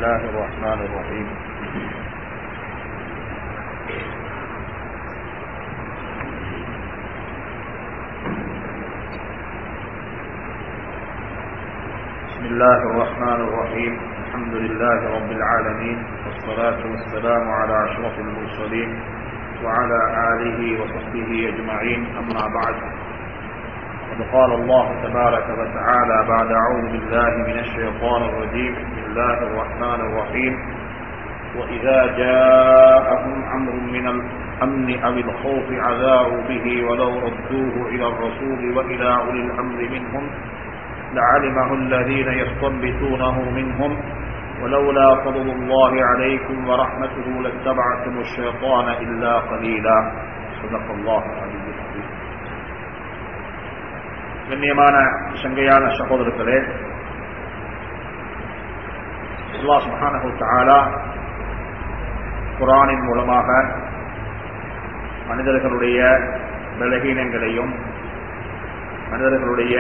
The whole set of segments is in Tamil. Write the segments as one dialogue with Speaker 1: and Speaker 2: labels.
Speaker 1: الله الرحمن الرحيم بسم الله الرحمن الرحيم الحمد لله رب العالمين والصلاة والسلام على أشرف المرسلين وعلى آله وصحبه أجمعين أما بعد قد قال الله تبارك وتعالى بعد أعوذ بالله من الشيطان الرجيم بسم الله الرحمن الرحيم وإذا جاءهم أمر من الأمن أو الخوف عذاروا به ولو ردوه إلى الرسول وإلى أولي الأمر منهم لعلمه الذين يستنبطونه منهم ولولا فضل الله عليكم ورحمته لاتبعتم الشيطان إلا قليلا صدق الله العلي العظيم கண்ணியமான சங்கையான சகோதரர்களே அல்லாஹ் சுப்ஹானஹு தஆலா குர்ஆனின் மூலமாக மனிதர்களுடைய பலகீனங்களையும் மனிதர்களுடைய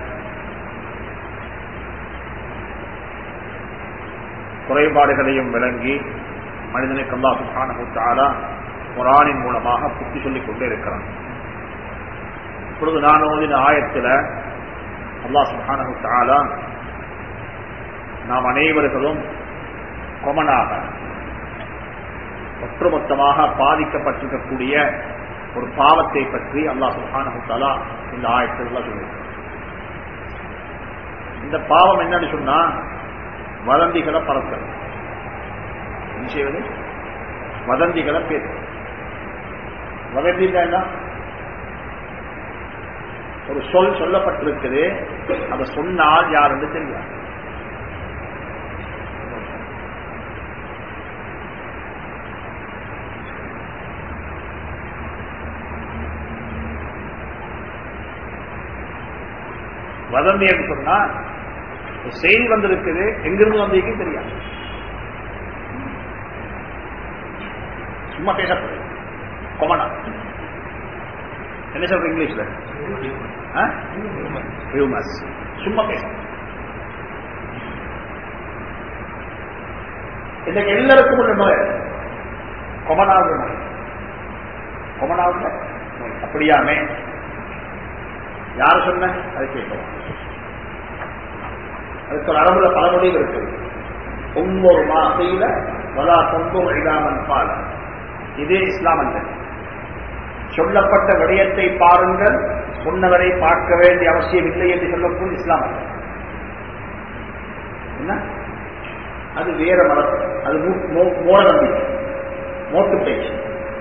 Speaker 1: குறைபாடுகளையும் விளங்கி மனிதனுக்கு அல்லாஹ் சுப்ஹானஹு தஆலா குர்ஆனின் மூலமாக புத்தி சொல்லிக் கொண்டே இருக்கிறான் இப்பொழுது நான் ஓதின ஆயத்தில் அல்லாஹ் சுப்ஹானஹு தஆலா நாம் அனைவர்களும் கொமனாக ஒட்டுமொத்தமாக பாதிக்கப்பட்டிருக்கக்கூடிய ஒரு பாவத்தை பற்றி அல்லாஹ் சுப்ஹானஹு தஆலா இந்த ஆயத்தில் சொல்லியிருக்கிறார் இந்த பாவம் என்னன்னு சொன்னா வதந்திகளை பரத்தல் என்ன செய்வது வதந்திகளை பேச வதந்தின்னா என்ன ஒரு சொல் சொல்லப்பட்டிருக்குது அதை சொன்னால் யார் என்று தெரியாது வதந்தி என்று சொன்னா ஒரு செய்தி வந்திருக்குது எங்கிருந்து வந்திருக்கு தெரியாது சும்மா பேசப்படுது கொமனா என்ன சொல்ற இங்கிலீஷ்ல ஹியூமஸ் சும்மா பேச இன்னைக்கு எல்லாருக்கும் உள்ள நோய் கொமனாவது நோய் கொமனாவது நோய் அப்படியாமே யாரு சொன்ன அது கேட்கலாம் அதுக்கு ஒரு அரபுல பல மொழிகள் இருக்குது ஒவ்வொரு மாசையில வலா தொங்கும் இல்லாமல் பால இதே இஸ்லாம் அல்ல சொல்லப்பட்ட விடயத்தை பாருங்கள் சொன்னவரை பார்க்க வேண்டிய அவசியம் இல்லை என்று சொல்லக்கூடிய இஸ்லாம் அல்ல என்ன அது வேற மதம் அது மூட நம்பிக்கை மோட்டு பேச்சு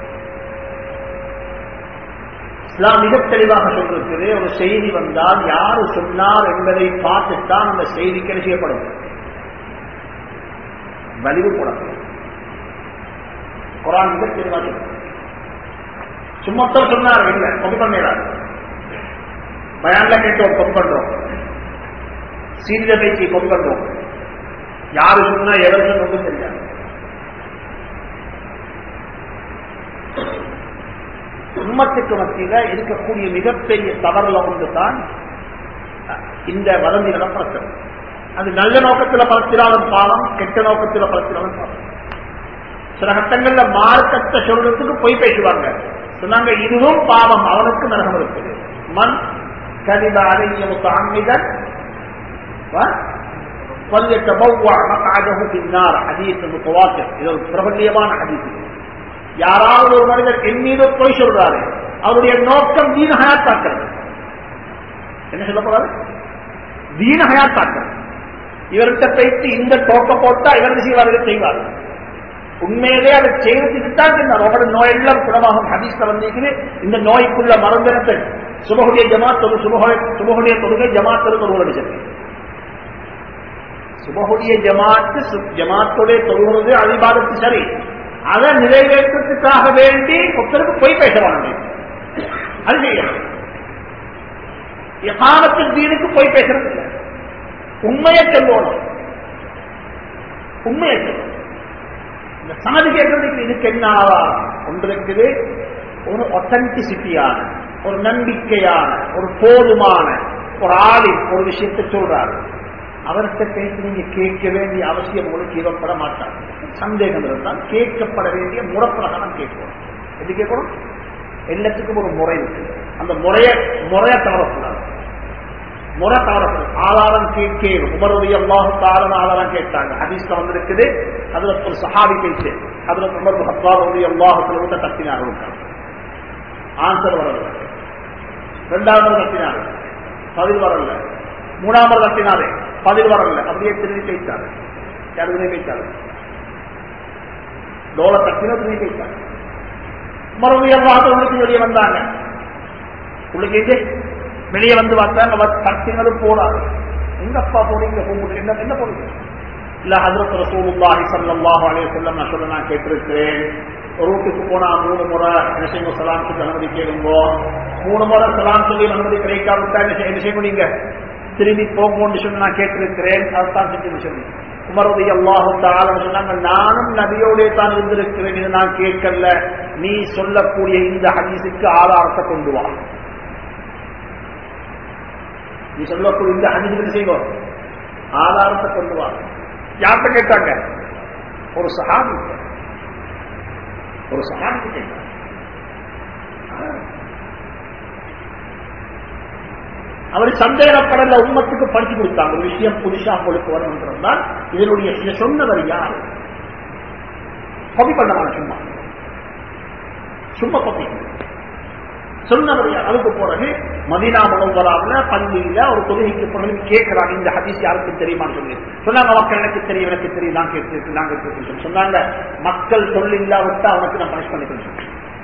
Speaker 1: இஸ்லாம் மிக தெளிவாக சொல்லிருக்கிறது ஒரு செய்தி வந்தால் யாரு சொன்னார் என்பதை பார்த்துத்தான் அந்த செய்திக்கு என்ன செய்யப்படும் வலிவு போடப்படும் குரான் மிக தெளிவாக சொல்லுங்க சும்மத்தம் சொன்னார் இல்ல கொண்டு பண்ணிடாது பயான்ல கேட்டோம் கொண்டு பண்றோம் சீரிய பேச்சு கொண்டு பண்றோம் யாரு சொன்னா எவர் சொன்னதும் தெரியாது உம்மத்துக்கு மத்தியில இருக்கக்கூடிய மிகப்பெரிய தவறுல ஒன்று தான் இந்த வதந்திகளை பறக்கிறது அது நல்ல நோக்கத்தில் பறத்திராலும் பாவம் கெட்ட நோக்கத்தில் பறத்திராலும் பாவம் சில கட்டங்கள்ல மார்க்கத்தை சொல்றதுக்கு பொய் பேசுவாங்க சொன்னாங்க இதுவும் பாவம் அவனுக்கு நரகம் இருக்குது மண் கனித அழகிய முத்தாமிதன் இது ஒரு பிரபல்யமான ஹதீஸ் யாராவது ஒரு மனிதர் என் மீது பொய் சொல்றாரு அவருடைய நோக்கம் தீன ஹயாத்தாக்கிறது என்ன சொல்ல போறாரு தீன ஹயாத்தாக்கிறது இவர்கிட்ட பேசி இந்த டோக்க போட்டா இவர் செய்வார்கள் செய்வார் உண்மையிலே அதை செய்வதற்கு தான் சொன்னார் அவரோட நோயெல்லாம் குணமாகும் ஹதீஸ்ல வந்திருக்குது இந்த நோய்க்குள்ள மருந்தினத்தை சுபகுடைய ஜமாத் தொழு சுபகுடைய தொழுகை ஜமாத் தொழு தொழுகிறது சொல்லி சுபகுடைய ஜமாத்து ஜமாத்துடைய தொழுகிறது அழிபாதத்து சரி அதை நிறைவேற்றத்துக்காக வேண்டி ஒருத்தருக்கு பொய் பேச வேண்டிய அது செய்யணும் எகாமத்தின் தீனுக்கு பொய் பேசுறது இல்லை உண்மையை சொல்லணும் உண்மையை சொல்லணும் இந்த சாதி கேட்கறதுக்கு இதுக்கு என்ன ஒன்று இருக்குது ஒரு ஒத்தன்டிசிட்டியான ஒரு நம்பிக்கையான ஒரு போதுமான ஒரு ஆளி ஒரு விஷயத்தை சொல்றாரு
Speaker 2: அவர்கிட்ட பேசி நீங்க கேட்க வேண்டிய அவசியம் உங்களுக்கு ஏற்பட மாட்டாங்க சந்தேகம் இருந்தால் கேட்கப்பட வேண்டிய முறப்பிரகாரம் கேட்கணும் எப்படி கேட்கணும் எல்லாத்துக்கும் ஒரு முறை இருக்கு அந்த முறைய முறைய தவறக்கூடாது முறை தவறக்கூடாது ஆதாரம் கேட்கணும் உமருடைய அல்லாஹுத்தாரன் ஆதாரம் கேட்டாங்க ஹதீஸ்ல வந்திருக்குது அதுல ஒரு சஹாபி பேச்சு அதுல உமர் ஹத்தாருடைய அல்லாஹுத்துல விட்ட தத்தினார் ஆன்சர் வரல ரெண்டாவது தத்தினார் பதில் வரல மூணாவது தட்டினாரே பதில் வரல அப்படியே திரும்பி பேச்சாரு யாரு திரும்பி பேச்சாரு டோல தட்டின திரும்பி பேச்சாரு மறுபடியும் உள்ளுக்கு வெளியே வந்தாங்க உள்ளுக்கு வெளியே வந்து பார்த்தாங்க தட்டினது போறாரு எங்க அப்பா போனீங்க போக என்ன என்ன போறீங்க இல்ல ஹசரத் ரசூலுல்லாஹி ஸல்லல்லாஹு அலைஹி வஸல்லம் நான் சொல்ல நான் கேட்டிருக்கிறேன் ஒரு வீட்டுக்கு போனா மூணு முறை என்ன செய்யுங்க சலாம் சொல்லி அனுமதி கேளுங்கோ மூணு முறை சலாம் சொல்லி அனுமதி கிடைக்காவிட்டா என்ன செய்ய என்ன செய்ய முடியுங்க திரும்பி போங்கன்னு சொல்லி நான் கேட்டிருக்கிறேன் அதுதான் செஞ்சு சொல்லி உமரது அல்லாஹும் தாளம் சொன்னாங்க நானும் நபியோடே தான் இருந்திருக்கிறேன் இது நான் கேட்கல நீ சொல்லக்கூடிய இந்த ஹதீஸுக்கு ஆதாரத்தை கொண்டு வா நீ சொல்லக்கூடிய இந்த ஹதீஸுக்கு செய்வோம் ஆதாரத்தை கொண்டு வா யார்கிட்ட கேட்டாங்க ஒரு சஹாபி ஒரு சஹாபி கேட்டாங்க அவர் சந்தேகப்படல உண்மத்துக்கு படிச்சு கொடுத்தாங்க ஒரு விஷயம் புதுசா உங்களுக்கு வரணும்ன்றதுதான் இதனுடைய இதை சொன்னவர் யார் கொப்பி பண்ணமான சும்மா சும்மா கொப்பி சொன்னவர் யார் அதுக்கு பிறகு மதினா முனவராவில் பள்ளியில ஒரு தொழுகைக்கு பிறகு கேட்கிறாங்க இந்த ஹதீஸ் யாருக்கு தெரியுமான்னு சொல்லி சொன்னாங்க மக்கள் எனக்கு தெரியும் எனக்கு தெரியும் நான் கேட்டு நான் கேட்டு சொல்லி சொன்னாங்க மக்கள் சொல் இல்லாவிட்டா அவனுக்கு நான் பனிஷ் பண்ணிக்கிறேன் சொல்லி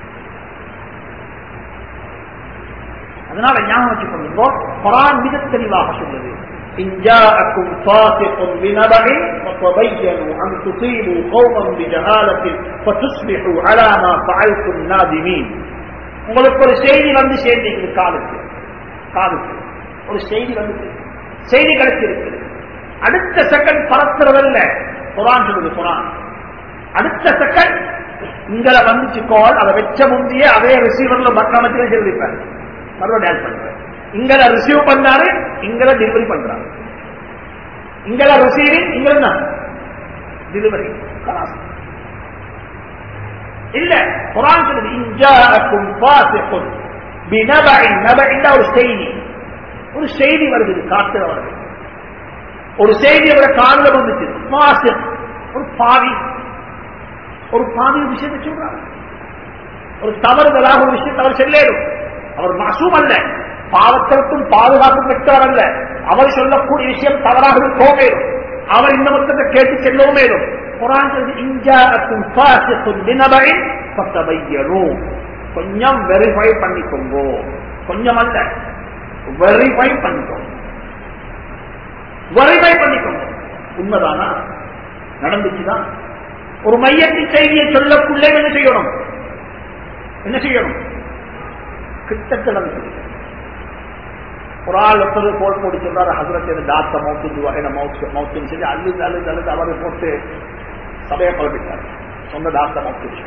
Speaker 2: அதனால ஞாபகம் வச்சுக்கொள்ளுங்க குரான் மிக தெளிவாக சொல்லுது إن جاءكم فاسق بنبأ فتبينوا أن تصيبوا قوما بجهالة فتصبحوا على ما فعلتم نادمين உங்களுக்கு ஒரு செய்தி வந்து சேர்ந்தீங்க காலுக்கு காலுக்கு ஒரு செய்தி வந்து செய்தி கிடைச்சிருக்கு அடுத்த செகண்ட் பறத்துறதல்ல குரான் சொல்லுது குரான் அடுத்த செகண்ட் இங்கல வந்துச்சு கால் அதை வெச்ச முந்திய அதே ரிசீவர்ல மக்கள் சொல்லிருப்பாரு மறுபடியும் ஆட் பண்றாரு இங்கல ரிசீவ் பண்ணாரு இங்கல டெலிவரி பண்றாரு இங்கல ரிசீவிங் இங்கல டெலிவரி இல்ல குரான் சொல்லுது இஞ்சாக்கும் பாசிக்கும் பினபஇன் நபஇன் ஒரு செய்தி ஒரு செய்தி வருது காத்துல வருது ஒரு செய்தி அவரை காதுல வந்துச்சு பாசிக் ஒரு பாவி ஒரு பாவி விஷயத்தை சொல்றாங்க ஒரு தவறுதலாக ஒரு விஷயத்தை அவர் செல்லேடும் அவர் மாசூம் அல்ல பாவத்திற்கும் பாதுகாப்பு பெற்றவர் அல்ல அவர் சொல்லக்கூடிய விஷயம் தவறாக இருக்கோமேலும் அவர் இந்த மொத்தத்தை கேட்டு செல்லவும் மேலும் குரான் இஞ்சாக்கும் கொஞ்சம் வெரிஃபை பண்ணிக்கோங்க கொஞ்சம் அல்ல வெரிஃபை பண்ணிக்கோங்க வெரிஃபை பண்ணிக்கோங்க உண்மைதானா நடந்துச்சுதான் ஒரு மையத்தின் செய்தியை சொல்லக்குள்ளே என்ன செய்யணும் என்ன செய்யணும் கிட்டத்தட்ட ஒரு ஆள் ஒருத்தர் கோல் போட்டு சொல்றாரு ஹசரத் டாக்டர் மவுத்து வகையில மவுத்து மவுத்துன்னு சொல்லி அழுது அழுது அழுது அவரை போட்டு சபையை குழப்பிட்டார் சொந்த டாக்டர் மவுத்து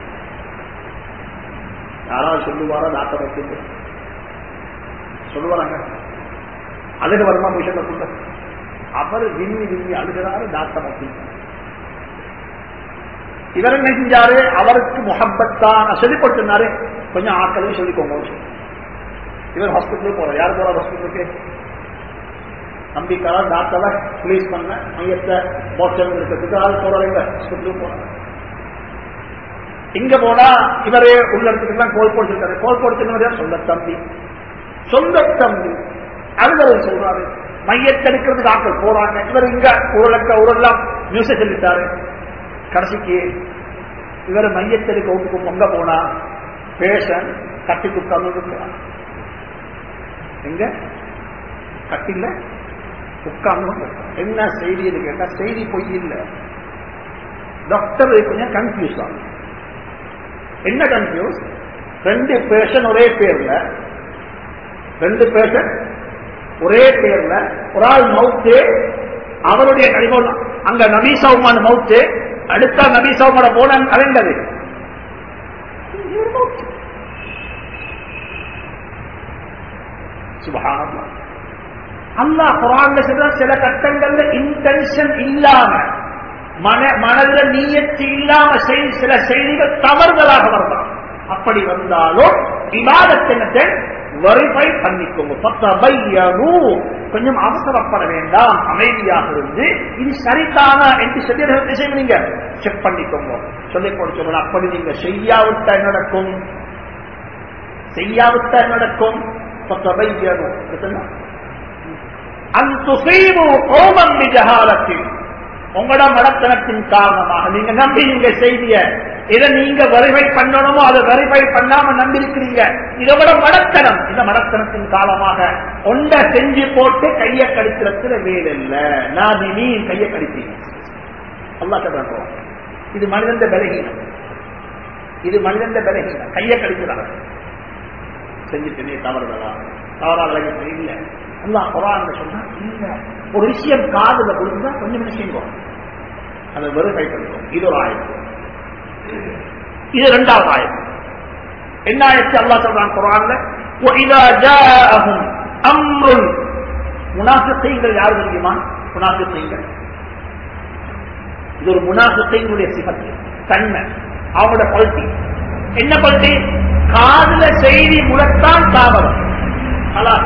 Speaker 2: யாராவது சொல்லுவாரா டாக்டர் மவுத்து சொல்லுவாராங்க அழுக வருமா விஷயத்துக்குள்ள அவர் விம்மி விம்மி அழுகிறாரு டாக்டர் மவுத்து இவர் என்ன செஞ்சாரு அவருக்கு முகப்பத்தான் சொல்லிக் கொடுத்திருந்தாரு கொஞ்சம் ஆட்களையும் சொல்லிக்கோங்க இவர் ஹாஸ்பிட்டலுக்கு போறார் யார் போறார் ஹாஸ்பிட்டலுக்கு நம்பிக்கையாளர் டாக்டரை ரிலீஸ் பண்ண மையத்தை மோட்சம் இருக்கிறதுக்கு ஆள் போறாரு இல்ல ஹாஸ்பிட்டலுக்கு போறாரு இங்க போனா இவரே உள்ள இடத்துக்கு கோல் போடுச்சிருக்காரு கோல் போடுச்சிருந்தவர் சொந்த தம்பி சொந்த தம்பி அலுவலர் சொல்றாரு மையத்தெடுக்கிறது டாக்டர் போறாங்க இவர் இங்க உருளக்க உருளெல்லாம் நியூஸை சொல்லிட்டாரு கடைசிக்கு இவர் மையத்தெடுக்க வீட்டுக்கு பொங்க போனா பேஷன் கட்டிக்கு உட்கார்ந்து எங்க கட்டில உட்கார்ந்து என்ன செய்தின்னு கேட்டா செய்தி பொய் இல்ல டாக்டர் கொஞ்சம் கன்ஃபியூஸ் ஆகும் என்ன கன்ஃபியூஸ் ரெண்டு பேஷன் ஒரே பேர்ல ரெண்டு பேஷன் ஒரே பேர்ல ஒரு ஆள் மவுத்து அவருடைய கடிதம் அங்க நபீசாவுமான மவுத்து அடுத்த நபீசாவுமான போன அடைந்தது சுபகானம் அல்லாஹ் குரான்ல சொல்ற சில கட்டங்கள்ல இன்டென்ஷன் இல்லாம மன மனதுல நீயத்து இல்லாம செய்- சில செய்திகள் தவறுதலாக வரலாம் அப்படி வந்தாலும் விவாதத்தினத்தை வெரிஃபை பண்ணிக்கோங்க பத்தபையனு. கொஞ்சம் அவசரப்பட வேண்டாம் அமைதியாக இருந்து இது சரிதானா என்று சொல்லி அதை என்ன செய்வீங்க செக் பண்ணிக்கோங்க சொல்லிக் கொண்டு சொல்லணும் அப்படி நீங்க செய்யாவிட்டா என்ன நடக்கும் செய்யாவிட்டா என்ன நடக்கும் பத்தபையனு. புரியுதுங்களா? அன் துசீபு கோமம் ஜஹாலத்தில் உங்களோட மடத்தனத்தின் காரணமாக நீங்க நம்பி நீங்க செய்திய இதை நீங்க வெரிஃபை பண்ணணுமோ அதை வெரிஃபை பண்ணாம நம்பியிருக்கிறீங்க இதோட மடத்தனம் இந்த மடத்தனத்தின் காலமாக ஒண்ட செஞ்சு போட்டு கைய கடிக்கிறதுல வேலை இல்ல நான் நீ கைய கடிப்பீங்க அல்லா சொல்றோம் இது மனிதந்த பலகீனம் இது மனிதந்த பலகீனம் கைய கடிக்கிறாங்க செஞ்சுட்டு நீ தவறுதலா தவறா விலகி இல்ல அல்லா குரான் சொன்னா இல்ல ஒரு விஷயம் காதுல கொடுத்தா கொஞ்சம் என்ன செய்வோம் அதை வெறுமை பண்ணுவோம் இது ஒரு ஆயத்து இது இரண்டாவது ஆயத்து என்ன ஆயத்து அல்லா சொல்றான் குரான்ல وَإِذَا جَاءَهُمْ أَمْرٌ முனாஃபிகீன்கள் யார் தெரியுமா முனாஃபிகீன்கள் இது ஒரு முனாஃபிகீனுடைய சிபத்து தன்மை அவங்களோட குவாலிட்டி என்ன குவாலிட்டி காதுல செய்தி முழத்தான் தாமதம் ஹலாஸ்.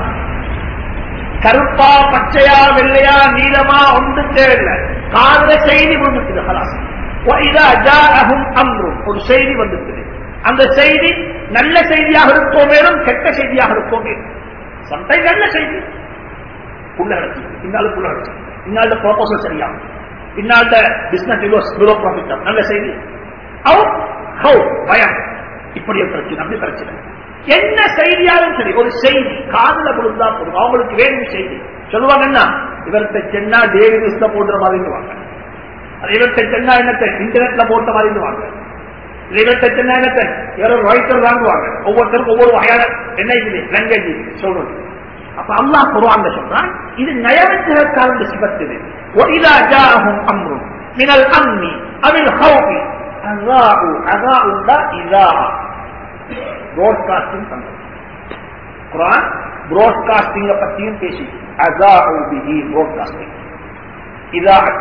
Speaker 2: கருப்பா பச்சையா வெள்ளையா நீளமா ஒன்றும் தேவையில்லை காதுல செய்தி விழுந்துட்டு ஹலாஸ் وَإِذَا جَاءَهُمْ أَمْرٌ ஒரு செய்தி வந்துட்டு அந்த செய்தி நல்ல செய்தியாக இருக்கோ மேலும் கெட்ட செய்தியாக இருக்கோ மேலும் சம்டைம் நல்ல செய்தி புள்ள கிடச்சி இன்னாலும் புள்ள கிடச்சி இன்னால ப்ரோபோசல் சரியா இன்னால பிசினஸ் இவ்வளோ இவ்வளோ ப்ராஃபிட் நல்ல செய்தி ஹவு ஹவு பயம் இப்படி ஒரு பிரச்சனை அப்படி பிரச்சனை என்ன செய்தியாலும் சரி ஒரு செய்தி காதுல விழுந்தா போதும் அவங்களுக்கு வேணும் செய்தி சொல்லுவாங்க என்ன இவர்கிட்ட சென்னா டேவி நியூஸ்ல போடுற மாதிரி வாங்க அது இவர்கிட்ட சென்னா என்னத்தை இன்டர்நெட்ல போட்ட மாதிரி வாங்க இவர்கிட்ட சென்னா என்னத்தை யாரோ ரைட்டர் வாங்குவாங்க ஒவ்வொருத்தருக்கும் ஒவ்வொரு வகையான என்ன இருக்குது லாங்குவேஜ் சொல்றது அப்ப அல்லாஹ் குர்ஆன்ல சொல்றான் இது நயவஞ்சகக்காரன் சிபத்து இது وَإِذَا جَاءَهُمْ أَمْرٌ مِنَ الْأَمْنِ أَوِ الْخَوْفِ أَذَاعُوا أَذَاعُوا لا إِذَاعَةً ப்ராட்காஸ்டிங் பண்றது குரான் ப்ராட்காஸ்டிங்க பத்தியும் பேசி அசாஉ பிஹி ப்ராட்காஸ்டிங் இதாஅத்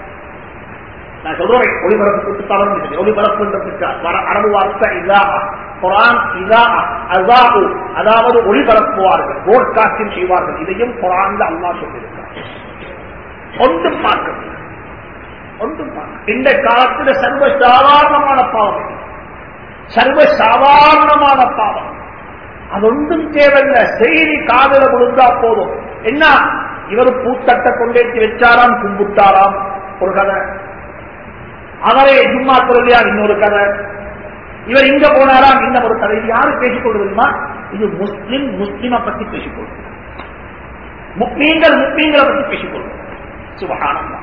Speaker 2: நான் சொல்றேன் ஒளிபரப்பு கொடுத்தாலும் ஒளிபரப்புன்றதுக்கு வர அரபு வார்த்தை இதா குரான் இதா அசாஉ அதாவது ஒளிபரப்புவார்கள் ப்ராட்காஸ்டிங் செய்வார்கள் இதையும் குரான்ல அல்லாஹ் சொல்லியிருக்கிறார் ஒன்றும் பார்க்க ஒன்றும் பார்க்க இந்த காலத்துல சர்வ சாதாரணமான பாவம் இது. சர்வ சாதாரணமான பாவம் அது ஒன்றும் தேவையில்லை செய்தி காதல விழுந்தா போதும் என்ன இவர் பூத்தட்ட கொண்டேற்றி வச்சாராம் கும்பிட்டாராம் ஒரு கதை அவரே சும்மா தொழிலையா இன்னொரு கதை இவர் இங்க போனாராம் இன்னும் ஒரு கதை இது யாரு பேசிக் கொள்வதுமா இது முஸ்லிம் முஸ்லிமை பத்தி பேசிக் கொள்வது முக்மீன்கள் முக்மீன்களை பத்தி பேசிக் கொள்வது சுபகானந்தா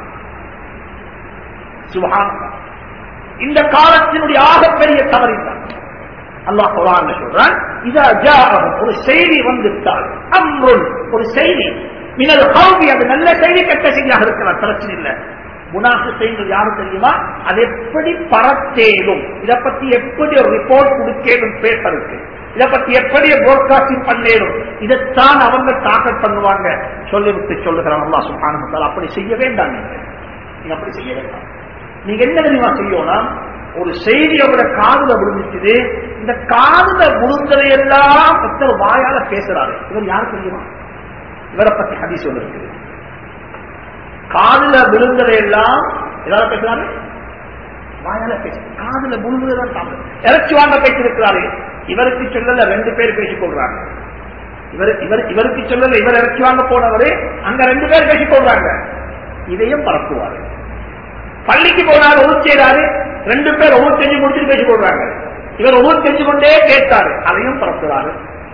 Speaker 2: சுபகானந்தா இந்த காலத்தினுடைய ஆகப்பெரிய தவறு தான் அல்லாஹ் குரான் சொல்றான் இதா ஜாஅஹும் ஒரு செய்தி வந்துட்டால் அம்ருன் ஒரு செய்தி மினல் ஹவ்வி அது நல்ல செய்தி கெட்ட செய்தியாக இருக்கலாம் பிரச்சனை இல்லை முனாஃபி செய்திகள் யாரு தெரியுமா அது எப்படி பரத்தேடும் இதை பத்தி எப்படி ஒரு ரிப்போர்ட் கொடுக்கேடும் பேப்பருக்கு இதை பத்தி எப்படி போர்காஸ்டிங் பண்ணேடும் இதைத்தான் அவங்க தாக்கல் பண்ணுவாங்க சொல்லிவிட்டு சொல்லுகிறான் அல்லாஹ் சுப்ஹானஹு வ தஆலா அப்படி செய்ய வேண்டாம் நீங்க நீங்க அப்படி செய்ய வேண்டாம் நீங்க என்ன தெரியுமா செய்யணும் ஒரு செய்தி அவரோட காதுல விழுந்துச்சுது இந்த காதுல விழுந்ததையெல்லாம் ஒருத்தர் வாயால பேசுறாரு இவர் யாரு தெரியுமா இவரை பத்தி ஹதீஸ் ஒன்று இருக்குது காதுல விழுந்ததையெல்லாம் ஏதாவது பேசுறாரு வாயால பேச காதுல விழுந்ததான் தாங்க இறைச்சி வாங்க பேசியிருக்கிறாரு இவருக்கு சொல்லல ரெண்டு பேர் பேசிக் கொள்றாங்க இவர் இவர் இவருக்கு சொல்லல இவர் இறைச்சி வாங்க போனவரு அங்க ரெண்டு பேர் பேசிக் கொள்றாங்க இதையும் பரப்புவாரு பள்ளிக்கு போனாரு ஒவ்வொரு செய்யறாரு ரெண்டு பேர் ஒவ்வொரு செஞ்சு முடிச்சுட்டு பேசி போடுறாங்க இவர் ஒவ்வொரு செஞ்சு கொண்டே கேட்டாரு அதையும் பரப்புறாரு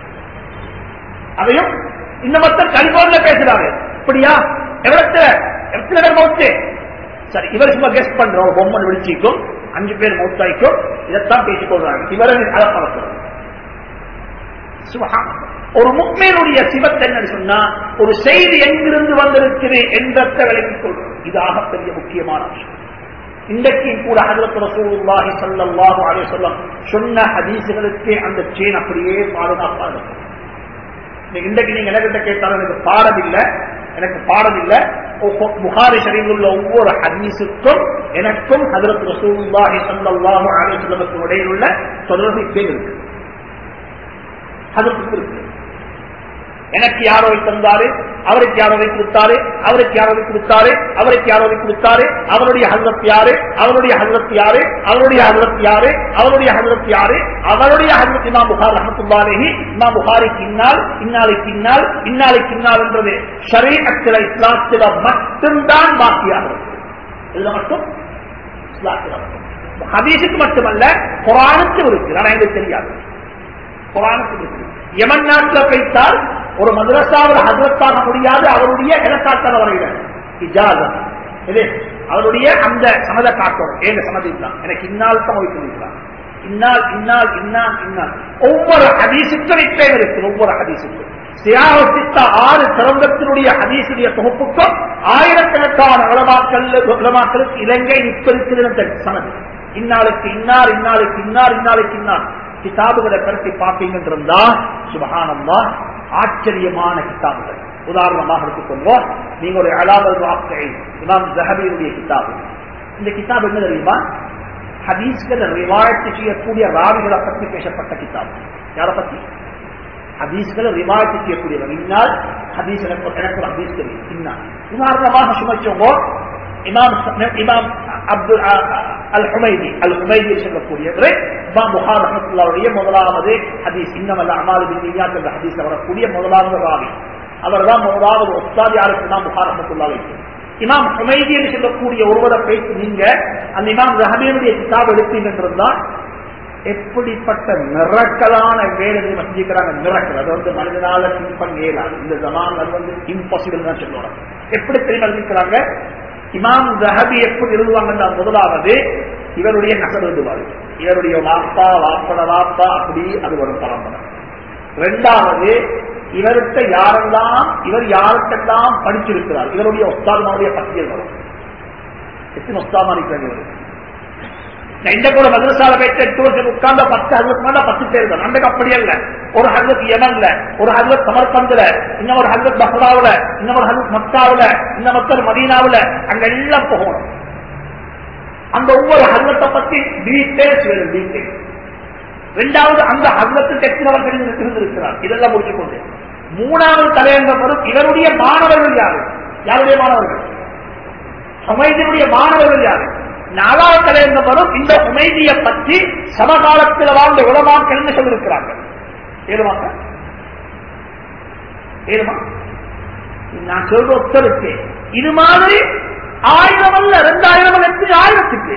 Speaker 2: அதையும் இந்த மொத்தம் கலிபோர்ல பேசுறாரு இப்படியா எவ்வளவு எத்தனை பேர் மௌத்து சரி இவர் சும்மா கெஸ்ட் பண்றோம் பொம்மன் விழிச்சிக்கும் அஞ்சு பேர் மௌத்தாய்க்கும் இதைத்தான் பேசிக் கொள்றாங்க இவரை அதை பரப்புறாங்க சுபஹான். ஒரு முக்மேனுடைய சிவத்தை என்ன சொன்னா ஒரு செய்தி எங்கிருந்து வந்திருக்குது என்றத்தை விளங்கிக் கொள்வது இது ஆகப்பெரிய முக்கியமான விஷயம் இன்றைக்கு கூட ஹஜரத் ரசூலுல்லாஹி ஸல்லல்லாஹு அலைஹி வஸல்லம் சொன்ன ஹதீஸ்களுக்கு அந்த செயின் அப்படியே பாதுகாப்பா இருக்கும் நீங்க இன்றைக்கு நீங்க என்கிட்ட கேட்டாலும் எனக்கு பாடம் இல்ல எனக்கு பாடம் இல்ல ஒவ்வொ- புகாரி ஷரீஃபில் உள்ள ஒவ்வொரு ஹதீஸுக்கும் எனக்கும் ஹதரத் ரசூலுல்லாஹி ஸல்லல்லாஹு அலைஹி வஸல்லம் இடையில் உள்ள தொடர்பு இப்பே இருக்கு ஹதரத்துக்கு இருக்கு எனக்கு யாரோ தந்தாரு அவருக்கு யாரோ கொடுத்தாரு அவருக்கு யாரோ கொடுத்தாரு அவருக்கு யாரோ கொடுத்தாரு அவருடைய ஹசரத் யாரு அவருடைய ஹசரத் யாரு அவருடைய ஹசரத் யாரு அவருடைய ஹசரத் யாரு அவருடைய ஹசரத் இமாம் புகார் ரஹமத்துல்லாலேஹி இமாம் புகாரிக்கு இன்னால் இன்னாலைக்கு இன்னால் இன்னாலைக்கு இன்னால் என்றது ஷரீஅத்தில இஸ்லாத்தில மட்டும்தான் பாக்கியாகிறது இதுல மட்டும் இஸ்லாத்தில மட்டும் ஹதீஸுக்கு மட்டுமல்ல குரானுக்கு இருக்கு ஆனா எனக்கு தெரியாது குரானுக்கு இருக்கு யமன் நாட்டில் வைத்தால் ஒரு மதரசாவில் ஹசரத்தாக முடியாது அவருடைய இலக்காட்டல வரையில இஜாசத் இது அவருடைய அந்த சமத காட்டும் ஏங்க சமதி தான் எனக்கு இன்னால் தான் வைத்திருக்கிறார் இன்னால் இன்னால் இன்னால் இன்னால் ஒவ்வொரு ஹதீசுக்கும் இப்பே இருக்கு ஒவ்வொரு ஹதீசுக்கும் சியாவசித்த ஆறு திறந்தத்தினுடைய ஹதீசுடைய தொகுப்புக்கும் ஆயிரக்கணக்கான உலமாக்கள் உலமாக்களுக்கு இலங்கை இப்ப இருக்கிறது சனது இன்னாளுக்கு இன்னார் இன்னாளுக்கு இன்னார் இன்னாளுக்கு இன்னார் கிதாபுகளை பரத்தி பார்ப்பீங்கன்னு இருந்தா சுபகானந்தா ஆச்சரியமான கிதாபுகள் உதாரணமாக எடுத்துக்கொள்வோம் நீங்க ஒரு அலாமல் வாக்கை இமாம் ஜஹபியுடைய கிதாபு இந்த கிதாப் என்ன தெரியுமா ஹதீஸ்களை ரிவாயத்து செய்யக்கூடிய ராவிகளை பற்றி பேசப்பட்ட கிதாப் யாரை பத்தி ஹதீஸ்களை ரிவாயத்து செய்யக்கூடியவர் இன்னால் ஹதீஸ் எனக்கு எனக்கு ஒரு ஹதீஸ் தெரியும் இன்னால் உதாரணமாக சுமைச்சவங்க இமாம் இமாம் அப்துல் அல் ஹுமைதி அல் ஹுமைதி சொல்லக்கூடியவர் இமாம் புகார் ரஹமத்துல்லாவுடைய முதலாவது ஹதீஸ் இன்னமல்ல அமாலு பின் நியாத் என்ற ஹதீஸ் வரக்கூடிய முதலாவது ராவி அவர்தான் முதலாவது ஒஸ்தாதி யாருக்கு இமாம் புகார் ரஹமத்துல்லா இமாம் ஹுமைதி என்று சொல்லக்கூடிய ஒருவரை பேசி நீங்க அந்த இமாம் ரஹபியனுடைய கிதாப் எடுத்தீங்கன்றதுதான் எப்படிப்பட்ட மிரக்கலான வேலைகளை செஞ்சுக்கிறாங்க மிரக்கல் அது வந்து மனிதனால திங்க் பண்ண இயலாது இந்த ஜமான் அது வந்து இம்பாசிபிள் தான் சொல்லுவாங்க எப்படி தெரியுமா எழுதிக்கிறாங்க இமாம் ஜஹபி எப்படி எழுதுவாங்கன்னா முதலாவது இவருடைய நகர் எழுதுவாரு இவருடைய வாப்பா வாப்பட வாப்பா அப்படி அது வரும் பரம்பரை ரெண்டாவது இவர்கிட்ட யாரெல்லாம் இவர் யாருக்கெல்லாம் படிச்சிருக்கிறார் இவருடைய ஒஸ்தாதுமாவுடைய பட்டியல் வரும் எத்தனை ஒஸ்தாமா இருக்கிறாங்க இவர் இந்த கூட மதரசால போயிட்டு எட்டு வருஷம் உட்கார்ந்த பத்து ஹசரத் மேல பத்து பேர் தான் அன்றைக்கு அப்படி அல்ல ஒரு ஹசரத் யமன்ல ஒரு ஹசரத் சமர்கந்துல இன்னும் ஒரு ஹசரத் பஹ்ராவுல இன்னும் ஒரு ஹசரத் மக்காவுல இன்னும் மக்கள் மதீனாவுல அங்க எல்லாம் போகணும் அந்த ஒவ்வொரு ஹசரத்தை பத்தி டீட்டெயில்ஸ் வேணும் டீட்டெயில்ஸ் ரெண்டாவது அந்த ஹசரத்து எத்தனவர்கள் இருந்திருக்கிறார் இதெல்லாம் முடிச்சு கொண்டு மூணாவது தலையங்கம் வரும் இவருடைய மாணவர்கள் யாரு யாருடைய மாணவர்கள் சமைதினுடைய மாணவர்கள் யாரு நாலாவது தலையங்கம் வரும் இந்த உமைதியை பற்றி சமகாலத்தில் வாழ்ந்த உலமாக்கள் என்ன சொல்லிருக்கிறாங்க ஏழுமாக்க ஏழுமா நான் சொல்ற ஒத்தருக்கு இது மாதிரி ஆயிரம் அல்ல ரெண்டாயிரம் அல்ல எத்தனை ஆயிரத்துக்கு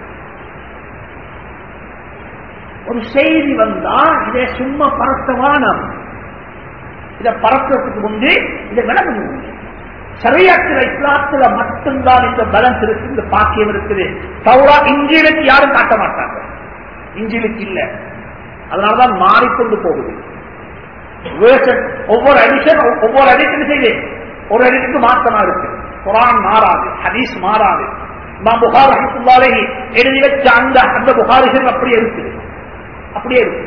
Speaker 2: ஒரு செய்தி வந்தா இதை சும்மா பரத்தவானம் இதை பரத்துறதுக்கு முன்பு இதை விளங்கணும் சரியாக்கிற இஸ்லாத்துல மட்டும்தான் இந்த பலன்ஸ் இருக்கு இந்த பாக்கியம் இருக்குது தௌரா இஞ்சிலுக்கு யாரும் காட்ட மாட்டாங்க இஞ்சிலுக்கு இல்ல அதனாலதான் மாறிக்கொண்டு போகுது ஒவ்வொரு அடிஷன் ஒவ்வொரு அடிஷன் செய்து ஒரு அடிக்கு மாற்றமா இருக்கு குரான் மாறாது ஹதீஸ் மாறாது இமாம் புகார் ரஹமத்துல்லாலே எழுதி வச்ச அந்த அந்த புகாரிகள் அப்படியே இருக்குது அப்படியே இருக்கு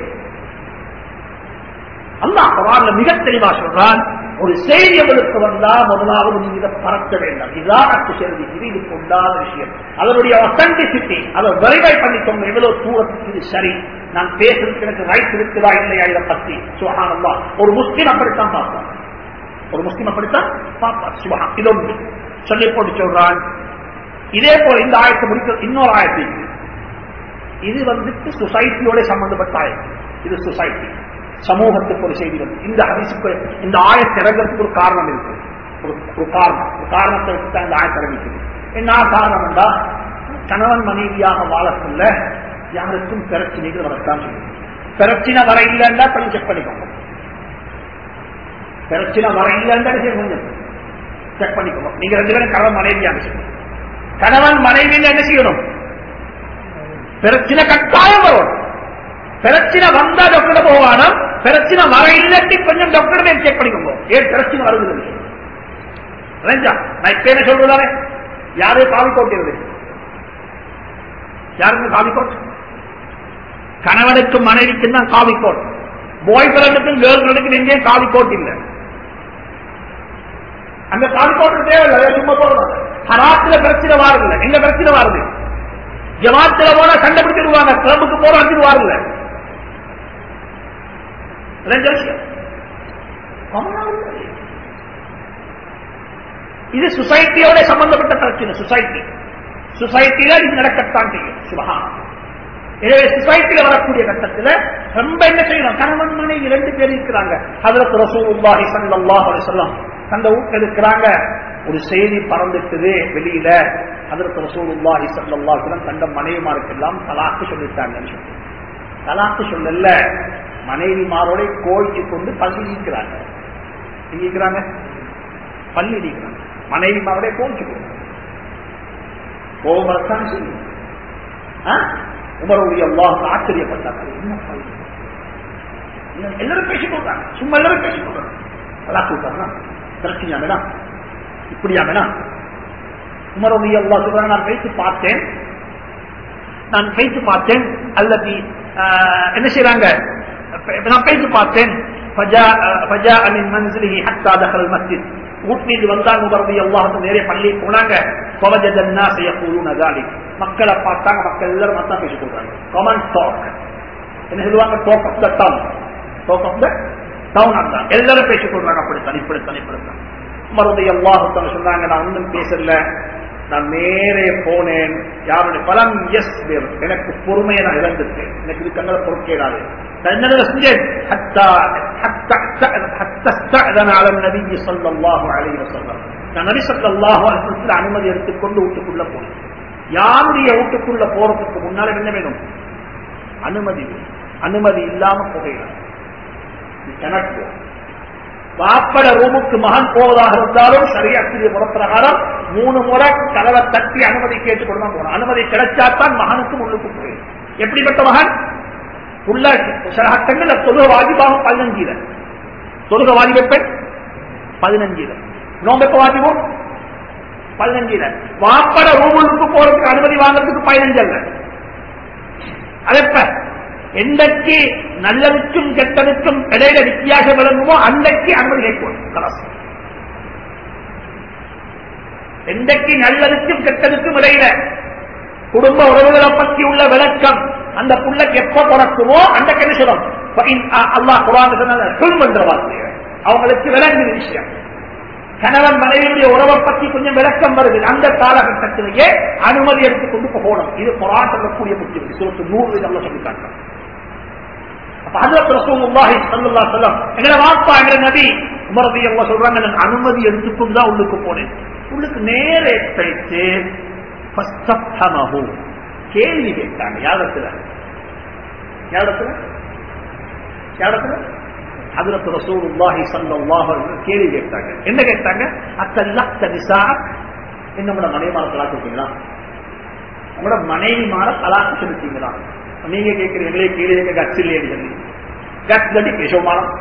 Speaker 2: அல்லாஹ் குரான்ல மிக தெளிவா சொல்றான் ஒரு செய்தி உங்களுக்கு வந்தா முதலாவது நீங்க இதை பறக்க வேண்டாம் இதான் செய்தி இது இதுக்கு உண்டான விஷயம் அதனுடைய ஒத்தன்டிசிட்டி அதை வெரிஃபை பண்ணிக்கோங்க எவ்வளவு தூரத்துக்கு இது சரி நான் பேசுறதுக்கு எனக்கு ரைட் இருக்குதா இல்லையா இதை பத்தி சுகானந்தா ஒரு முஸ்லீம் அப்படித்தான் பார்ப்பான் ஒரு முஸ்லீம் அப்படித்தான் பார்ப்பான் சுபா இது ஒன்று சொல்லி போட்டு சொல்றான் இதே போல இந்த ஆயத்தை முடிக்க இன்னொரு ஆயத்தை இது வந்துட்டு சொசைட்டியோட சம்பந்தப்பட்ட ஆயத்து இது சொசைட்டி சமூகத்துக்கு ஒரு செய்தி வந்து இந்த ஹதீஸுக்கு இந்த ஆயத்தை இறங்கிறதுக்கு ஒரு காரணம் இருக்கு ஒரு ஒரு காரணம் ஒரு காரணத்தை வச்சு தான் இந்த ஆயத்தை இறங்கிக்குது என்ன காரணம் என்றா கணவன் மனைவியாக வாழக்குள்ள யாருக்கும் பிரச்சனைகள் வரத்தான் சொல்லுது பிரச்சனை வர இல்லைன்னா கொஞ்சம் செக் பண்ணிக்கோங்க பிரச்சனை வர இல்லைன்னா கொஞ்சம் செக் பண்ணிக்கோங்க நீங்க ரெண்டு பேரும் கணவன் மனைவியாக செய்யணும் கணவன் மனைவியில் என்ன செய்யணும் பிரச்சனை கட்டாயம் வரும் பிரச்சனை வந்தா டாக்டர் போவானா பிரச்சனை வர இல்லாட்டி கொஞ்சம் டாக்டர் மேல் செக் பண்ணிக்கோங்க ஏன் பிரச்சனை வருது ரஞ்சா நான் இப்ப என்ன சொல்றதானே யாரே காவி கோட்டுறது யாருக்கு காவி கோட் கணவனுக்கும் மனைவிக்கும் தான் காவி கோட் பாய் ஃப்ரெண்டுக்கும் கேர்ள் ஃப்ரெண்டுக்கும் எங்கேயும் காவி கோட் இல்லை அந்த கான்கோட்டு தேவையில்லை அதை சும்மா போடுவாங்க ஹராத்துல பிரச்சனை வாருங்க எங்க பிரச்சனை வாருது ஜமாத்துல போனா சண்டை பிடிச்சிருவாங்க கிளம்புக்கு போற அடிச்சிருவாருல்ல ரெண்டு விஷயம் common-ஆ உள்ளது. இது சொசைட்டியோட சம்பந்தப்பட்ட பிரச்சனை சொசைட்டி சொசைட்டியில இது நடக்கத்தான் செய்யும் சுபகான எனவே சொசைட்டியில வரக்கூடிய கட்டத்தில் ரொம்ப என்ன செய்யணும் கணவன் மனைவி ரெண்டு பேர் இருக்கிறாங்க ஹதரத் ரசூலுல்லாஹி ஸல்லல்லாஹு அலைஹி வஸல்லம் அந்த வீட்டில் இருக்கிறாங்க ஒரு செய்தி பறந்துட்டுது வெளியில ஹதரத் ரசூலுல்லாஹி ஸல்லல்லாஹு அலைஹி வஸல்லம் தந்த மனைவிமாருக்கெல்லாம் தலாக்கு சொல்லிட்டாங்கன்னு சொல்லி தலாக்கு சொல்லல மனைவிமாரோட கோழிச்சு கொண்டு பள்ளி நீக்கிறாங்க நீக்கிறாங்க பள்ளி நீக்கிறாங்க மனைவிமாரோட கோழிச்சு கொண்டு கோபம் வரத்தான் செய்யும் ஆ? உமருடைய அல்லாஹ் ஆச்சரியப்பட்டாங்க என்ன பள்ளி என்ன- எல்லாரும் பேசிக் கொள்றாங்க சும்மா எல்லாரும் பேசிக் கொள்றாங்க அல்லா கூட்டாங்க பிரச்சனையா வேணாம் இப்படியா வேணாம் உமருடைய அல்லாஹ் சொல்றாங்க நான் பேசி பார்த்தேன் நான் பேசி பார்த்தேன் அல்லது ஆஹ், என்ன செய்றாங்க நான் பேசி பார்த்தேன் فجاء فجاء من منزله حتى دخل المسجد வீட்டில் வந்தாங்க உமரது அல்லாஹ் நேரே பள்ளி போனாங்க فوجد الناس يقولون ذلك மக்களை பார்த்தாங்க மக்கள் எல்லாரும் மத்தம் பேசிக் கொள்றாங்க காமன் டாக் என்ன சொல்லுவாங்க talk of the town talk of the town அதான் எல்லாரும் பேசிக் கொள்றாங்க அப்படித்தான் இப்படித்தான் இப்படித்தான் உமரது அல்லாஹ் சொன்னாங்க நான் ஒன்றும் பேசல நான் நேரே போனேன் யாருடைய பலம் எஸ் எனக்கு பொறுமையை நான் இழந்துட்டேன் எனக்கு இது கண்களை பொறுக்கேடாது நான் என்ன செஞ்சேன் حتى حتى حتى استأذن على النبي صلى الله عليه وسلم நான் நபி ஸல்லல்லாஹு அலைஹி வஸல்லம் அனுமதி எடுத்துக்கொண்டு வீட்டுக்குள்ள போனேன் யாருடைய வீட்டுக்குள்ள போறதுக்கு முன்னால என்ன வேணும் அனுமதி வேணும். அனுமதி இல்லாம புகையில கணக்கு வாப்பட ரூமுக்கு மகன் போவதாக இருந்தாலும் சரியாக்கிய முறப்பிரகாரம் மூணு முறை கதவை தட்டி அனுமதி கேட்டுக்கொண்டு தான் போகணும் அனுமதி கிடைச்சாத்தான் மகனுக்கு முன்னுக்கு போயிடும் எப்படிப்பட்ட மகன் உள்ள சில ஹட்டங்கள் தொழுக வாஜிபாகும் பதினஞ்சில தொழுக வாஜிபெப்பேன் பதினஞ்சில நோம்பெப்ப வாஜிபம் பதினஞ்சில வாப்பட ரூமுக்கு போறதுக்கு அனுமதி வாங்குறதுக்கு பதினஞ்சு அல்ல அதெப்ப எந்தக்கு நல்லதுக்கும் கெட்டதுக்கும் இடையில வித்தியாசம் விளங்குமோ அன்றைக்கு அனுமதி கேட்கும் கலாஸ் எந்தக்கு நல்லதுக்கும் கெட்டதுக்கும் இடையில குடும்ப உறவுகளை பற்றி உள்ள விளக்கம் அந்த புள்ளைக்கு எப்ப பிறக்குமோ அந்த என்ன சொல்லும் அல்லாஹ் குரான் சொன்ன என்ற வார்த்தை அவங்களுக்கு விளங்குது விஷயம் கணவன் மனைவியுடைய உறவை பற்றி கொஞ்சம் விளக்கம் வருது அந்த காலகட்டத்திலேயே அனுமதி எடுத்துக்கொண்டு போகணும் இது குரான் சொல்லக்கூடிய முக்கியம் சுரத்து நூறு இதெல்லாம் சொல்லிட்டாங்க அப்ப ஹஜரத் ரசூலுல்லாஹி ஸல்லல்லாஹு அலைஹி வஸல்லம் எங்கட வாப்பா எங்கட நபி உமர் ரலியல்லாஹு சொல்றாங்க நான் அனுமதி எடுத்துக்கொண்டு தான் உள்ளுக்கு போனேன் உள்ளுக்கு நேரே போயிட்டு ஃபஸ்தஃஹமஹு கேள்வி கேட்டாங்க யாரத்துல யாரத்துல யாரத்துல ஹஜரத் ரசூலுல்லாஹி ஸல்லல்லாஹு அலைஹி வஸல்லம் கேள்வி கேட்டாங்க என்ன கேட்டாங்க அத்தல்லக்த நிசாஅக் என்னோட மனைவிமார தலாக்கு கொடுத்தீங்களா உங்களோட மனைவிமார தலாக்கு செலுத்தீங்களா நீங்க கேட்கிறீங்களே கீழே இருக்க கட்சி இல்லையேன்னு சொல்லி கட்சி தட்டி பேசமானம்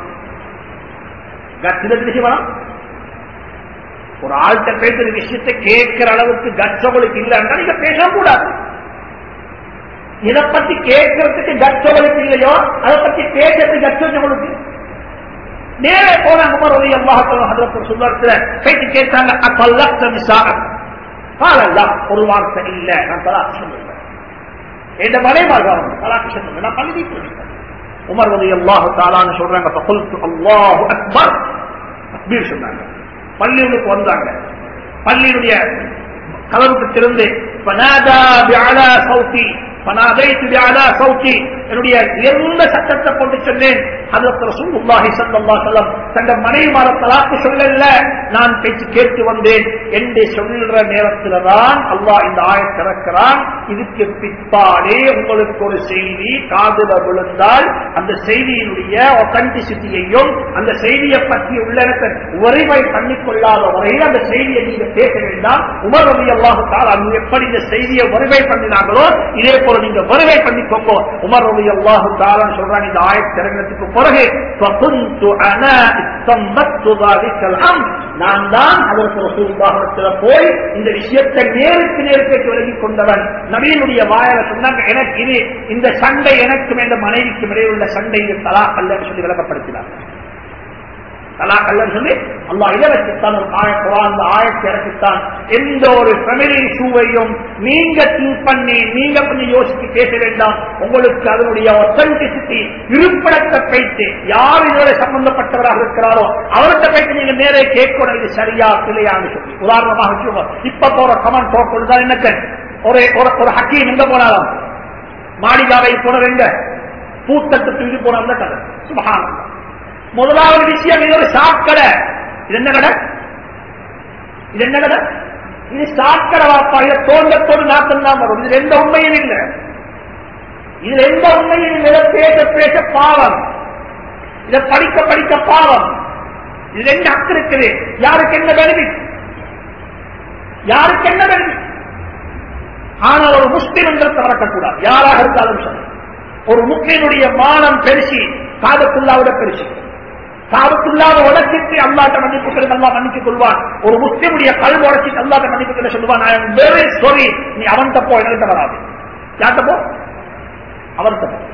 Speaker 2: கட்சி தட்டி பேசமானம் ஒரு ஆள்கிட்ட பேசுற விஷயத்தை கேட்கிற அளவுக்கு கட்சவளுக்கு இல்லைன்னா நீங்க பேசக்கூடாது இதை பத்தி கேட்கறதுக்கு கட்சவளுக்கு இல்லையோ அதை பத்தி பேசுறதுக்கு கட்சவளுக்கு நேரே போனாங்க உமர் ஒலி அல்லாஹ் சொல்லுவார்த்துல பேச்சு கேட்டாங்க அப்பல்லக்த நிசாக பாலல்லா ஒரு வார்த்தை இல்ல நான் தலாக்கு சொல்லுவேன் என் மனைவாக தலாக்கு சொல்லுவேன் நான் பள்ளி சொல்லிட்டேன் உமர் ஒலி அல்லாஹு தாலான்னு சொல்றாங்க பகுல்து அல்லாஹு அக்பர் தக்பீர் சொன்னாங்க பள்ளியுக்கு வந்தாங்க பள்ளியுடைய கலவுக்கு திறந்து பனாதா பிஅலா சௌதி பனாதைத்து பிஅலா சௌதி என்னுடைய உயர்ந்த சத்தத்தை கொண்டு சொன்னேன் ஹஜரத் ரசூலுல்லாஹி ஸல்லல்லாஹு அலைஹி வஸல்லம் தங்க மனைவிமார தலாக்கு சொல்லல நான் பேச்சு கேட்டு வந்தேன் என்று சொல்ற நேரத்துல தான் அல்லாஹ் இந்த ஆயத் திறக்கிறான் இதுக்கு பிற்பாடே உங்களுக்கு ஒரு செய்தி காதுல விழுந்தால் அந்த செய்தியினுடைய ஒத்தன்டிசிட்டியையும் அந்த செய்தியை பற்றி உள்ளடத்தை உரிமை பண்ணிக்கொள்ளாத வரையில் அந்த செய்தியை நீங்க பேச வேண்டாம் உமர் ரவி அல்லாஹு தாலா எப்படி இந்த செய்தியை வருகை பண்ணினாங்களோ இதே போல நீங்க வருகை பண்ணிக்கோங்க உமர் ரவி அல்லாஹு தாலான்னு சொல்றாங்க இந்த ஆயத் திறங்கத்துக்கு பிறகு فَكُنْتُ أَنَا اسْتَنْبَتُّ ذَلِكَ الْأَمْرِ நான் தான் அதற்கு ரசூலுல்லாஹிடத்துல போய் இந்த விஷயத்தை நேருக்கு நேருக்கு விலகி கொண்டவன் நபியினுடைய வாயில சொன்னாங்க எனக்கு இது இந்த சண்டை எனக்கும் என்ற மனைவிக்கும் இடையே உள்ள சண்டை இது தலா அல்லன்னு சொல்லி விளக்கப்படுத்தினார் தலாக் அல்லன்னு சொல்லி அல்லாஹ் இதை வச்சுத்தான் ஒரு ஆய குரான் அந்த ஆயத்தை இறக்கித்தான் எந்த ஒரு ஃபேமிலி இஷ்யூவையும் நீங்க திங்க் பண்ணி நீங்க கொஞ்சம் யோசித்து பேச வேண்டாம் உங்களுக்கு அதனுடைய ஒத்தன்டிசிட்டி இருப்பிடத்தை பைத்து யார் இதோட சம்பந்தப்பட்டவராக இருக்கிறாரோ அவர்கிட்ட போயிட்டு நீங்க நேரே கேட்கணும் இது சரியா இல்லையான்னு சொல்லி உதாரணமாக வச்சுக்கோங்க இப்ப போற கமெண்ட் போட்டுதான் எனக்கு ஒரு ஒரு- ஒரு ஹக்கீம் எங்க போனாலும் மாளிகாவை போன எங்க பூத்தட்டு தூக்கி போன அந்த கதை சுபகானம் முதலாவது விஷயம் இது ஒரு சாக்கடை இது என்ன கடை இது என்ன கடை இது சாக்கடை வாப்பா இதை தோண்டத்தோடு நாட்டம் தான் வரும் இது எந்த உண்மையும் இல்லை இதுல எந்த உண்மையும் இல்லை இதை பேச பேச பாவம் இதை படிக்க படிக்க பாவம் இது ரெண்டு ஹக்கு இருக்குது யாருக்கு என்ன பெனிஃபிட் யாருக்கு என்ன பெனிஃபிட் ஆனால் ஒரு முஸ்லிம் எங்களுக்கு மறக்கக்கூடாது யாராக இருந்தாலும் சரி ஒரு முஸ்லிமுடைய மானம் பெருசி காதத்துள்ளாவோட பெருசி காதத்துள்ளாத உடச்சிட்டு அல்லாட்ட மன்னிப்பு கேளு, அல்லாஹ் மன்னித்துக் கொள்வான் ஒரு முஸ்லிமுடைய கல் உடச்சிட்டு அல்லாட்ட மன்னிப்பு கேளு சொல்லுவான் ஐ எம் வெரி சாரி நீ அவன்கிட்ட போ என்கிட்ட வராது யார்கிட்ட போ அவன்கிட்ட போ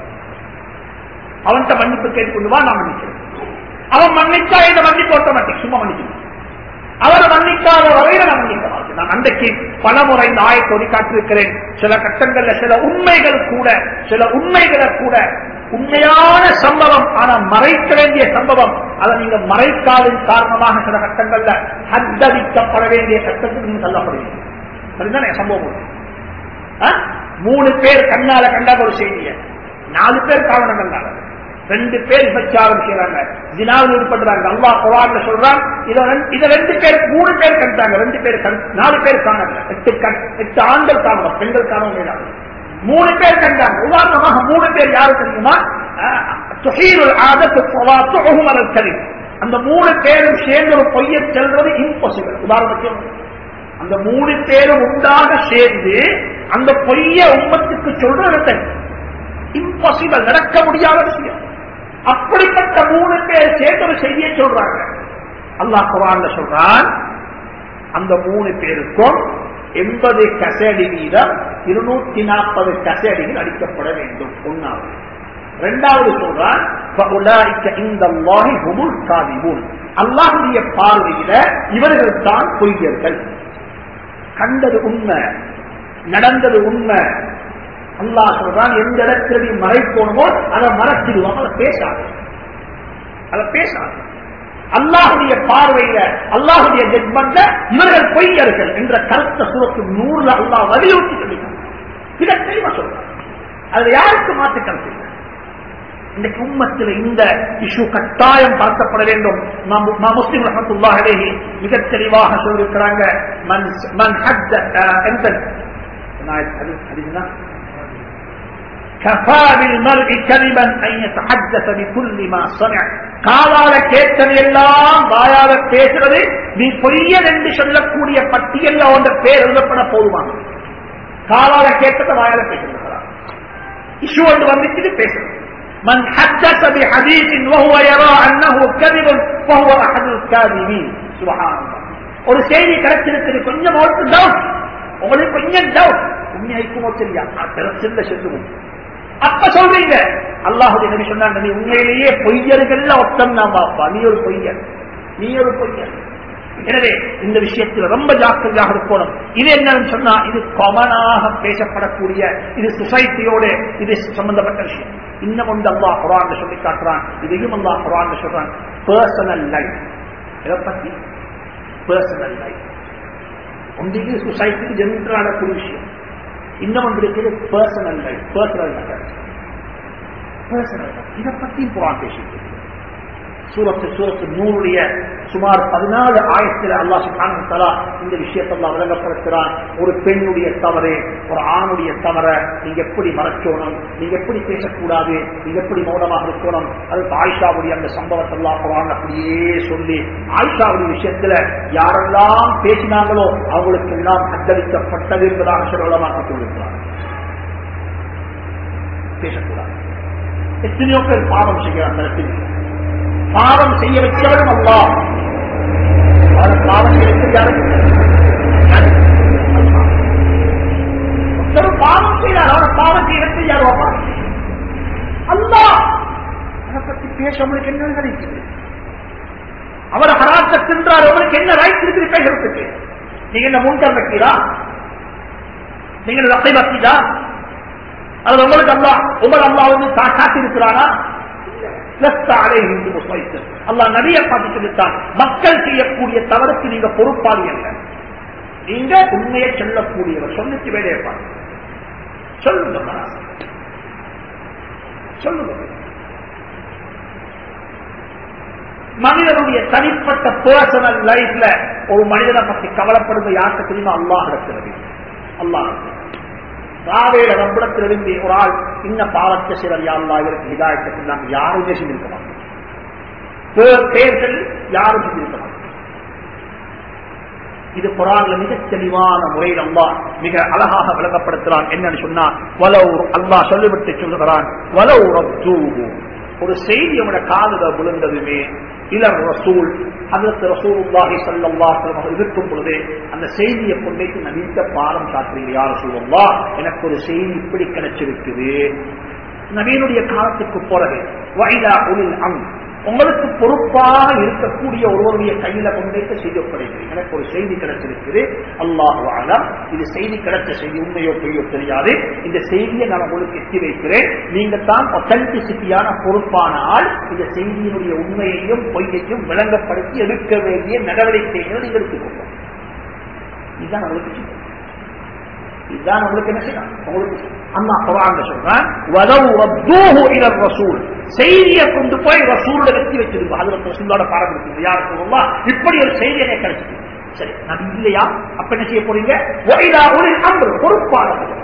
Speaker 2: அவன்கிட்ட மன்னிப்பு கேட்டுக்கொள்வா நான் மன்னிக்கிறேன் அவன் மன்னிச்சா என்ன மன்னிப்பு ஆட்டோமேட்டிக் சும்மா மன்னிக்கணும் அவர் மன்னிக்காத வரையில நான் மன்னிக்க மாட்டேன் நான் அன்றைக்கு பல முறை இந்த ஆயத்தோடி காட்டிருக்கிறேன் சில கட்டங்கள்ல சில உண்மைகள் கூட சில உண்மைகளை கூட உண்மையான சம்பவம் ஆனா மறைக்க வேண்டிய சம்பவம் அதை நீங்க மறைக்காதன் காரணமாக சில கட்டங்கள்ல ஹத்தடிக்கப்பட வேண்டிய கட்டத்துக்கு நீங்க தள்ளப்படுவீங்க சரிதானே சம்பவம் ஒண்ணு. ஆ? மூணு பேர் கண்ணால கண்டாத ஒரு செய்திய நாலு பேர் காரணம் கண்டாங்க ரெண்டு பேர் விபச்சாரம் செய்யறாங்க ஜினாவில் ஈடுபடுறாங்க அல்லாஹ் குரான்ல சொல்றான் இத ரெண்டு- இத ரெண்டு பேர் மூணு பேர் கண்டாங்க ரெண்டு பேர் கண் நாலு பேர் காணல எட்டு கண் எட்டு ஆண்கள் காணலாம் பெண்கள் காணவும் இயலாது மூணு பேர் கண்டாங்க உதாரணமாக மூணு பேர் யாரு தெரியுமா துஹீருல் ஆதத்து ஃபவாத்துஹும் அலல் கலிம் அந்த மூணு பேரும் சேர்ந்து ஒரு பொய்யை செல்றது இம்பாசிபிள் உதாரணத்துக்கு அந்த மூணு பேரும் உண்டாக சேர்ந்து அந்த பொய்ய உம்மத்துக்கு சொல்றது இம்பாசிபிள் நடக்க முடியாத விஷயம் அப்படிப்பட்ட மூணு பேர் சேர்ந்து ஒரு செய்தியை சொல்றாங்க அல்லாஹ் குரான்ல சொல்றான் அந்த மூணு பேருக்கும் எண்பது கசேடி வீதம் இருநூத்தி நாற்பது கசேடிகள் அடிக்கப்பட வேண்டும் ஒன்னாவது இரண்டாவது சொல்றான் فَأُولَٰئِكَ عِندَ اللَّهِ هُمُ الْكَاذِبُونَ அல்லாஹ்வுடைய பார்வையில இவர்கள் தான் பொய்யர்கள் கண்டது உண்மை நடந்தது உண்மை அல்லாஹ் சொல்றான் எந்த இடத்துல நீ மறைக்கணுமோ அதை மறைச்சிடுவாங்க அதை பேசாது அதை பேசாது அல்லாஹுடைய பார்வையில அல்லாஹுடைய ஜட்மெண்ட்ல இவர்கள் பொய்யர்கள் என்ற கருத்த சுரத்து நூறுல அல்லாஹ் வலியுறுத்தி சொல்லிட்டாங்க இதை தெளிவா சொல்றாங்க அதுல யாருக்கு மாற்று கருத்து இல்லை இன்றைக்கு உம்மத்தில் இந்த இஷ்யூ கட்டாயம் பார்க்கப்பட வேண்டும் நாம் நாம் முஸ்லிம் ரஹமத்துல்லாஹ் அலைஹி மிக தெளிவாக சொல்லியிருக்கிறாங்க மன் மன் ஹத்த அஹ், எந்த ஹதீஸ் ஹதீஸ்னா كفى بالمرء كذبا ان يتحدث بكل ما سمع காலால கேட்டது எல்லாம் வாயால பேசுறது நீ பொய்யன் என்று சொல்லக்கூடிய பட்டியல்ல ஒன்ற பேர் எழுதப்பட போதுமான காலால கேட்டதை வாயால பேசுகிறார் இஷ்யூ ஒன்று வந்துச்சு பேசுறது من حدث بحديث وهو يرى انه كذب فهو احد الكاذبين سبحان الله ஒரு செய்தி கிடைச்சிருக்குது கொஞ்சம் ஒரு டவுட் உங்களுக்கு கொஞ்சம் டவுட் உண்மையாய்க்குமோ தெரியா சிறந்த சொல்லுவோம் அப்ப சொல்றீங்க அல்லாஹுடைய நபி சொன்னாங்க நீ உண்மையிலேயே பொய்யர்கள்ல ஒத்தம் நான் பாப்பா நீ ஒரு பொய்யர் நீ ஒரு பொய்யர் எனவே இந்த விஷயத்தில் ரொம்ப ஜாக்கிரதையாக இருக்கணும் இது என்னன்னு சொன்னா இது காமனாக பேசப்படக்கூடிய இது சொசைட்டியோட இது சம்பந்தப்பட்ட விஷயம் இன்னும் ஒன்று அல்லாஹ் குரான் சொல்லி காட்டுறான் இதையும் அல்லாஹ் குரான் சொல்றான் பர்சனல் லைஃப் இதை பத்தி பர்சனல் லைஃப் ஒன்றைக்கு சொசைட்டிக்கு ஜென்ரலான ஒரு விஷயம் இன்னும் ஒன்று இருக்குது personal life personal matter personal இதை பத்தி குரான் பேசிட்டு சூரத்து சூரத்து நூறுடைய சுமார் பதினாலு ஆயிரத்தில் அல்லாஹ் சுப்ஹானஹு வ தஆலா இந்த விஷயத்தை அல்லாஹ் விளங்கப்படுத்துகிறான் ஒரு பெண்ணுடைய தவறு ஒரு ஆணுடைய தவற நீங்க எப்படி மறைக்கணும் நீங்க எப்படி பேசக்கூடாது நீங்க எப்படி மௌனமாக இருக்கணும் அது ஆயிஷாவுடைய அந்த சம்பவத்தை எல்லாம் குரான் அப்படியே சொல்லி ஆயிஷாவுடைய விஷயத்துல யாரெல்லாம் பேசினாங்களோ அவங்களுக்கு எல்லாம் அத்தளிக்கப்பட்டது என்பதாக சொல்லமாக்கிக் கொண்டிருக்கிறார் பேசக்கூடாது எத்தனையோ பேர் பாவம் செய்கிறார் அந்த இடத்தில் பாவம் செய்ய வைக்கிறவரும் அல்லா அவர் பாவம் செய்ய வைக்கிறது யாரு? யாரு? ஒருத்தர் பாவம் செய்யறார் அவர் பாவம் செய்ய வைக்கிறது யாரு அப்பா அல்லா அதை பத்தி பேச உங்களுக்கு என்ன கிடைக்குது ஹராத்தை தின்றார் உங்களுக்கு என்ன ரைட் இருக்குது பேசுறதுக்கு நீங்க என்ன முன்கர் வைக்கிறா நீங்க என்ன ரத்தை வக்கீதா அது உங்களுக்கு அல்லா உங்கள் அல்லா வந்து காட்டி இருக்கிறானா அல்லா நபிய பார்த்து சொல்லித்தான் மக்கள் செய்யக்கூடிய தவறுக்கு நீங்க பொறுப்பாளி அல்ல நீங்க உண்மையை சொல்லக்கூடியவர் சொல்லிச்சு வேலையை பாருங்க சொல்லுங்க சொல்லுங்க மனிதனுடைய தனிப்பட்ட பர்சனல் லைஃப்ல ஒரு மனிதனை பத்தி கவலைப்படுவது யாருக்கு தெரியுமா அல்லாஹ் இருக்கிறது அல்லாஹ் ராவேல ரப்பிடத்தில் இருந்து ஒரு ஆள் இன்ன பாவத்தை சிலர் யாருலா இவருக்கு இதாயத்துக்கு நாம் யாருமே செஞ்சிருக்க மாட்டோம் பேர்கள் யாரும் செஞ்சிருக்க மாட்டோம் இது குரான்ல மிக தெளிவான முறையில் அல்லா மிக அழகாக விளங்கப்படுத்துறான் என்னன்னு சொன்னா வலவு அல்லாஹ் சொல்லிவிட்டு சொல்லுகிறான் வலவு ரத்தூஹு ஒரு செய்தி அவனோட காதுல விழுந்ததுமே இளர் ரசூல் அதற்கு ரசூலுல்லாஹி ஸல்லல்லாஹு இருக்கும் பொழுது அந்த செய்தியை கொண்டு நவீன பாடம் காட்டுறீங்க யார் சொல்லுவா எனக்கு ஒரு செய்தி இப்படி கிடைச்சிருக்குது நவீனுடைய காலத்துக்கு போறது வைலா உலில் அங் உங்களுக்கு பொறுப்பாக இருக்கக்கூடிய ஒருவருடைய கையில கொண்டு செய்யப்படுகிறது எனக்கு ஒரு செய்தி கிடைச்சிருக்குது அல்லாஹு ஆலம் இது செய்தி கிடைச்ச செய்தி உண்மையோ பொய்யோ தெரியாது இந்த செய்தியை நான் உங்களுக்கு எத்தி வைக்கிறேன் நீங்க தான் ஒத்தன்டிசிட்டியான பொறுப்பான ஆள் இந்த செய்தியினுடைய உண்மையையும் பொய்யையும் விளங்கப்படுத்தி எடுக்க வேண்டிய நடவடிக்கைகளை நீங்க எடுத்துக்கொள்ள இதுதான் உங்களுக்கு இதுதான் உங்களுக்கு என்ன செய்யலாம் உங்களுக்கு அண்ணா குரான் சொல்றேன் வதவு ரத்தூஹு இல ரசூல் செய்தியை கொண்டு போய் ரசூலோட வெற்றி வச்சிருக்கோம் அதுல ரசூலோட பாடம் இருக்குது யார் சொல்லலாம் இப்படி ஒரு செய்தி எனக்கு கிடைச்சிருக்கு சரி நான் இல்லையா அப்ப என்ன செய்ய போறீங்க ஒயிலா ஒரு அன்று பொறுப்பானவர்கள்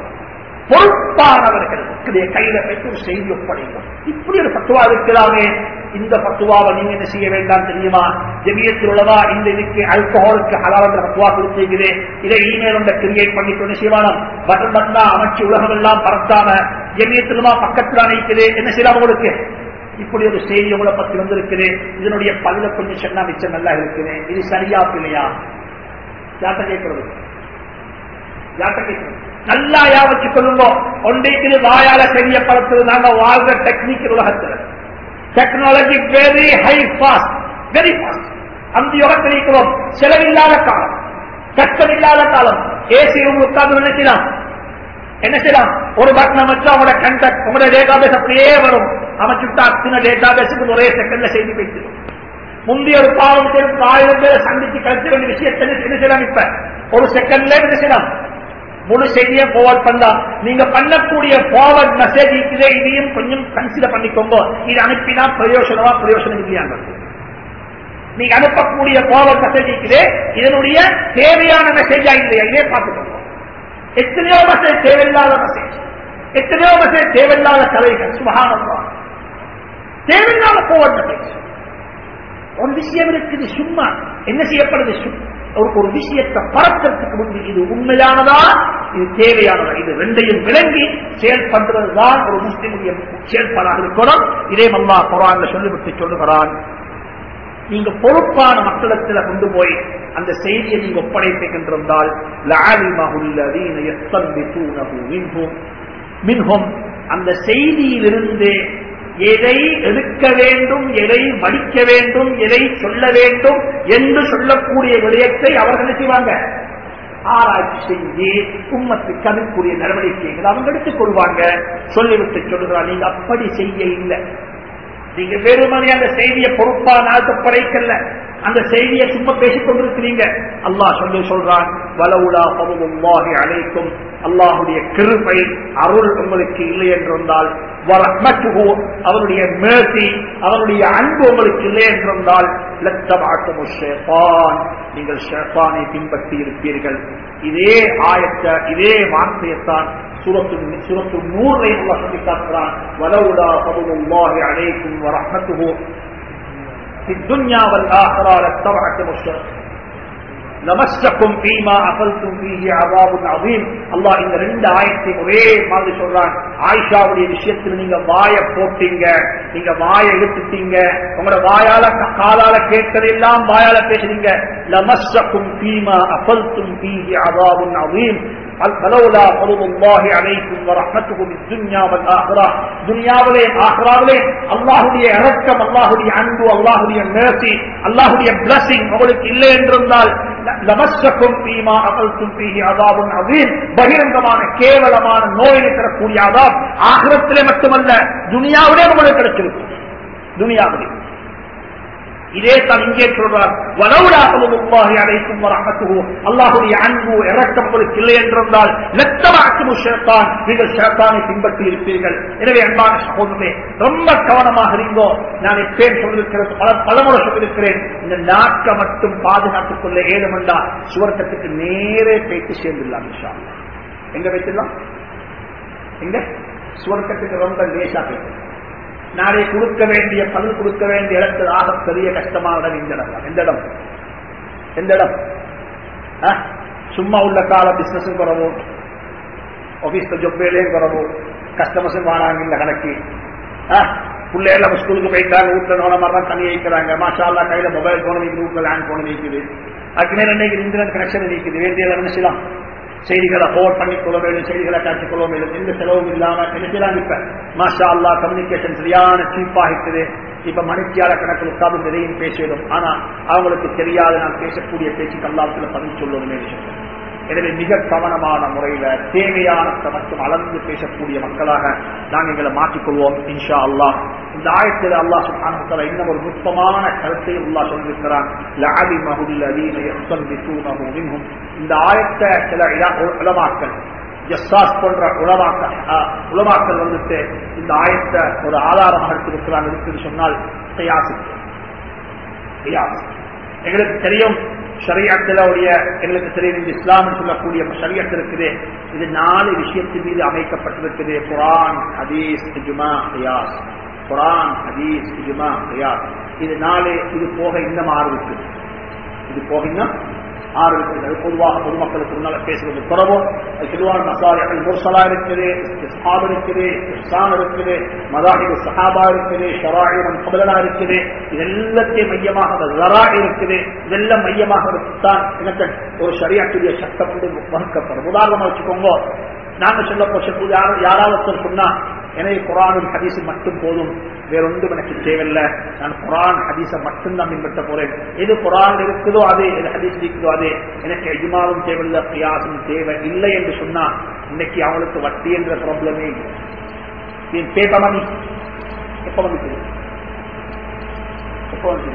Speaker 2: பொறுப்பானவர்களுடைய கையில வைத்து ஒரு செய்தி ஒப்படைக்கும் இப்படி ஒரு பத்துவா இருக்கலாமே இந்த பத்துவாவை நீங்க என்ன செய்ய வேண்டாம் தெரியுமா ஜெமியத்தில் உள்ளதா இந்த இதுக்கு அல்கஹாலுக்கு ஹலால் பத்துவா கொடுத்தீங்களே இதை இமெயில் ஒன்றை கிரியேட் பண்ணிட்டு என்ன செய்வானோ பட்டன் பட்டனா அமைச்சு உலகம் எல்லாம் பறத்தாம ஜெமியத்திலுமா பக்கத்துல அணைக்குது என்ன செய்யலாம் உங்களுக்கு இப்படி ஒரு செய்தி உங்களை பத்தி வந்திருக்குது இதனுடைய பதில கொஞ்சம் சொன்னா மிச்சம் நல்லா இருக்குது இது சரியா இல்லையா யார்கிட்ட கேட்கறது யார்கிட்ட கேட்கறது நல்லா யா வச்சு கொள்ளுங்க ஒன்றைக்கு வாயால தெரியப்படுத்துறது நாங்க வாழ்ற டெக்னிக் உலகத்துல technology very high fast very fast அந்த யுகத்தில் இருக்கிறோம் செலவில்லாத காலம் கஷ்டமில்லாத காலம் ஏசி ரூம் உட்கார்ந்து என்ன செய்யலாம் என்ன செய்யலாம் ஒரு பட்டன் அமைச்சா உங்களோட கண்டக்ட் உங்களோட டேட்டா பேஸ் அப்படியே வரும் அமைச்சுட்டா அத்தனை டேட்டா பேஸுக்கு ஒரே செகண்ட்ல செய்தி பேசிடும் முந்தைய ஒரு பாவம் சேர்த்து ஆயிரம் பேரை சந்திச்சு கழிச்ச வேண்டிய விஷயத்தை என்ன செய்யலாம் இப்ப ஒரு செகண்ட்ல என்ன செய்யலாம் முழு செய்தியை ஃபார்வர்ட் பண்ணலாம் நீங்க பண்ணக்கூடிய ஃபார்வர்ட் மெசேஜ் இருக்குதே இதையும் கொஞ்சம் கன்சிடர் பண்ணிக்கோங்க இது அனுப்பினா பிரயோசனமா பிரயோசனம் இல்லையாங்க நீங்க அனுப்பக்கூடிய ஃபார்வர்ட் மெசேஜ் இருக்குதே இதனுடைய தேவையான மெசேஜா இல்லையா இதே பார்த்துக்கோங்க எத்தனையோ மெசேஜ் தேவையில்லாத மெசேஜ் எத்தனையோ மெசேஜ் தேவையில்லாத கதைகள் சுபகானமா தேவையில்லாத ஃபார்வர்ட் மெசேஜ் ஒரு விஷயம் இருக்குது சும்மா என்ன செய்யப்படுது ஒரு ஒரு விஷயத்தை பறக்கிறதுக்கு முன்பு இது உண்மையானதா இது தேவையானதா இது ரெண்டையும் விளங்கி செயல்படுறதுதான் ஒரு முஸ்லிமுடைய செயல்பாடாக இருக்கணும் இதே மல்லா குரான்ல சொல்லிவிட்டு சொல்லுகிறான் நீங்க பொறுப்பான மக்களிடத்தில் கொண்டு போய் அந்த செய்தியை நீங்க ஒப்படைப்பிக்கின்றால் மின்ஹும் அந்த செய்தியிலிருந்து எதை எடுக்க வேண்டும் எதை மடிக்க வேண்டும் எதை சொல்ல வேண்டும் என்று சொல்லக்கூடிய விடயத்தை அவர்கள் செய்வாங்க ஆராய்ச்சி செஞ்சு உம்மத்துக்கு அதுக்குரிய நடவடிக்கைகள் அவங்க எடுத்துக் கொள்வாங்க சொல்லிவிட்டு சொல்லுகிறார் நீங்க அப்படி செய்ய இல்லை நீங்க வெறுமனே அந்த செய்தியை பொறுப்பா நாட்டு படைக்கல அந்த செய்தியை சும்மா பேசிக் கொண்டிருக்கிறீங்க அல்லாஹ் சொல்லி சொல்றான் வலவுலா பருவம் அழைக்கும் அல்லாஹுடைய கிருப்பை அருள் உங்களுக்கு இல்லை என்றிருந்தால் அவனுடைய மேசி அவனுடைய அன்பு உங்களுக்கு இல்லை என்றிருந்தால் நீங்கள் ஷேப்பானை பின்பற்றி இருப்பீர்கள் இதே ஆயத்த இதே வார்த்தையத்தான் சுரத்து சுரத்து நூறை அல்லாஹ் சொல்லி காட்டுகிறான் வலவுலா பருவம் அழைக்கும் வரமத்துகோ في الدنيا والآخرة لاتبعتم الشرك நமஸ்தக்கும் பீமா அகல்தும் பீஹி அவாபுன் அதீம் அல்லாஹ் இந்த ரெண்டு ஆயத்தை ஒரே மாதிரி சொல்றான் ஆயிஷாவுடைய விஷயத்தில் நீங்க வாய போட்டீங்க நீங்க வாய இழுத்துட்டீங்க உங்களோட வாயால க- காலால கேட்கறதெல்லாம் வாயால பேசுறீங்க லமஸ்தக்கும் பீமா அகல்தும் பீஹி அவாபுன் அதீம் فلولا فضل الله عليكم ورحمته في الدنيا والاخره துனியாவிலே ஆخراவிலே அல்லாஹ்வுடைய இரக்கம் அல்லாஹ்வுடைய அன்பு அல்லாஹ்வுடைய mercy அல்லாஹ்வுடைய blessing உங்களுக்கு இல்லை என்றிருந்தால் லமஸ்ஸக்கும் ஃபீமா அகல்தும் ஃபீஹி அதாபுன் அதீம் பகிரங்கமான கேவலமான நோயை தரக்கூடிய அதாப் ஆகிரத்திலே மட்டுமல்ல துனியாவிலே உங்களுக்கு கிடைச்சிருக்கும் துனியாவிலே இதே தான் இங்கே சொல்றார் வலவுலா ஃபதுலுல்லாஹி அலைக்கும் வரஹ்மத்துஹு அல்லாஹ்வுடைய அன்பு இரக்கம் உங்களுக்கு இல்லை என்றிருந்தால் லத்தமாக்கும் ஷைத்தான் நீங்கள் ஷைத்தானை பின்பற்றி இருப்பீர்கள் எனவே அன்பான சகோதரர்களே ரொம்ப கவனமாக இருந்தோ நான் எப்பேன் சொல்லிருக்கிறேன் பல பலமுறை சொல்லியிருக்கிறேன் இந்த நாட்டை மட்டும் பாதுகாத்துக் கொள்ள ஏதுமெண்டா சுவர்க்கத்துக்கு நேரே போயிட்டு சேர்ந்துடலாம் இன்ஷா அல்லாஹ். எங்க வைத்திடலாம் எங்க சுவர்க்கத்துக்கு ரொம்ப லேசா போயிட்டு நாளை கொடுக்க வேண்டிய பதில் கொடுக்க வேண்டிய இடத்தில் ஆக பெரிய கஷ்டமான இடம் இந்த இடம் தான். எந்த இடம் எந்த இடம் ஆ? சும்மா உள்ள கால பிசினஸும் குறவு ஆபீஸ்ல ஜொப்பேலையும் குறவு கஸ்டமர்ஸும் வாராங்க இந்த கணக்கு ஆ? பிள்ளைகள் ஸ்கூலுக்கு போயிட்டாங்க வீட்டுல நோன மாதிரி தான் தண்ணி வைக்கிறாங்க மாஷா அல்லா கையில மொபைல் போன நீக்குது வீட்டுல லேண்ட் போன நீக்குது அதுக்கு மேல இன்னைக்கு இன்டர்நெட் கனெக்ஷன் நீக்குது வேண்டியதை என்ன செய்யலாம் செய்திகளை ஹோல்ட் பண்ணிக்கொள்ள வேண்டும் செய்திகளை காட்டிக் கொள்ள வேண்டும் எந்த செலவும் இல்லாம நினைக்கிறாங்க இப்ப மாஷா அல்லா கம்யூனிகேஷன் சரியான சீப்பா இருக்குது இப்ப மணித்தியால கணக்கில் உட்கார்ந்து நிறையும் பேசிடும் ஆனா அவங்களுக்கு தெரியாத நான் பேசக்கூடிய பேச்சுக்கு அல்லாத்துல பதில் சொல்லணுமே விஷயம் எனவே மிக கவனமான முறையில தேவையானத்தை மட்டும் அளந்து பேசக்கூடிய மக்களாக நாங்கள் எங்களை மாற்றிக்கொள்வோம் இன்ஷா அல்லாஹ் இந்த ஆயத்தில் அல்லாஹ் சுப்ஹானஹு வ தஆலா இன்னும் ஒரு நுட்பமான கருத்தை அல்லாஹ் சொல்லியிருக்கிறான் லஅலிமஹு அல்லதீன யஸ்தன்பிதூனஹு மின்ஹும் இந்த ஆயத்தை சில இல- உலமாக்கள் ஜஸ்ஸாஸ் போன்ற உலமாக்கள் அஹ், உலமாக்கள் வந்துட்டு இந்த ஆயத்தை ஒரு ஆதாரமாக எடுத்திருக்கிறான் இருக்குன்னு சொன்னால் கியாஸ் கியாஸ் எங்களுக்கு தெரியும் ஷரியத்துல உடைய எங்களுக்கு தெரியும் இந்த இஸ்லாம் சொல்லக்கூடிய ஷரியத் இருக்குது இது நாலு விஷயத்தின் மீது அமைக்கப்பட்டிருக்குது குரான் ஹதீஸ் இஜ்மா கியாஸ் குரான் ஹதீஸ் இஜ்மா கியாஸ் இது நாலு இது போக இன்னும் ஆறு இருக்குது இது போக இன்னும் ஆறு இருக்குது அது பொதுவாக பொதுமக்களுக்கு முன்னால பேசுவது குறவோ அது சொல்லுவாங்க மசாலிகள் முர்சலா இருக்குது இஸ்ஹாப் இருக்குது இஸ்லாம் இருக்குது மதாஹிபு சஹாபா இருக்குது ஷராயிரம் கபலனா இருக்குது இது எல்லாத்தையும் மையமாக ஜரா இருக்குது இதெல்லாம் மையமாக தான் எனக்கு ஒரு ஷரியாத்துடைய சட்டம் வந்து வகுக்கப்படும் உதாரணமா வச்சுக்கோங்க நாங்க சொல்ல போச்சு யாராவது ஒருத்தர் சொன்னா எனவே குரானும் ஹதீஸும் மட்டும் போதும் வேறொன்றும் எனக்கு தேவையில்லை நான் குரான் ஹதீஸை மட்டும்தான் பின்பற்ற போறேன் எது குரான் இருக்குதோ அது எது ஹதீஸ் இருக்குதோ அது எனக்கு எஜுமாவும் தேவையில்லை பிரியாசும் தேவை இல்லை என்று சொன்னா இன்னைக்கு அவங்களுக்கு வட்டி என்ற ப்ராப்ளமே இல்லை என் பேப்ப மணி எப்ப வந்து எப்ப வந்து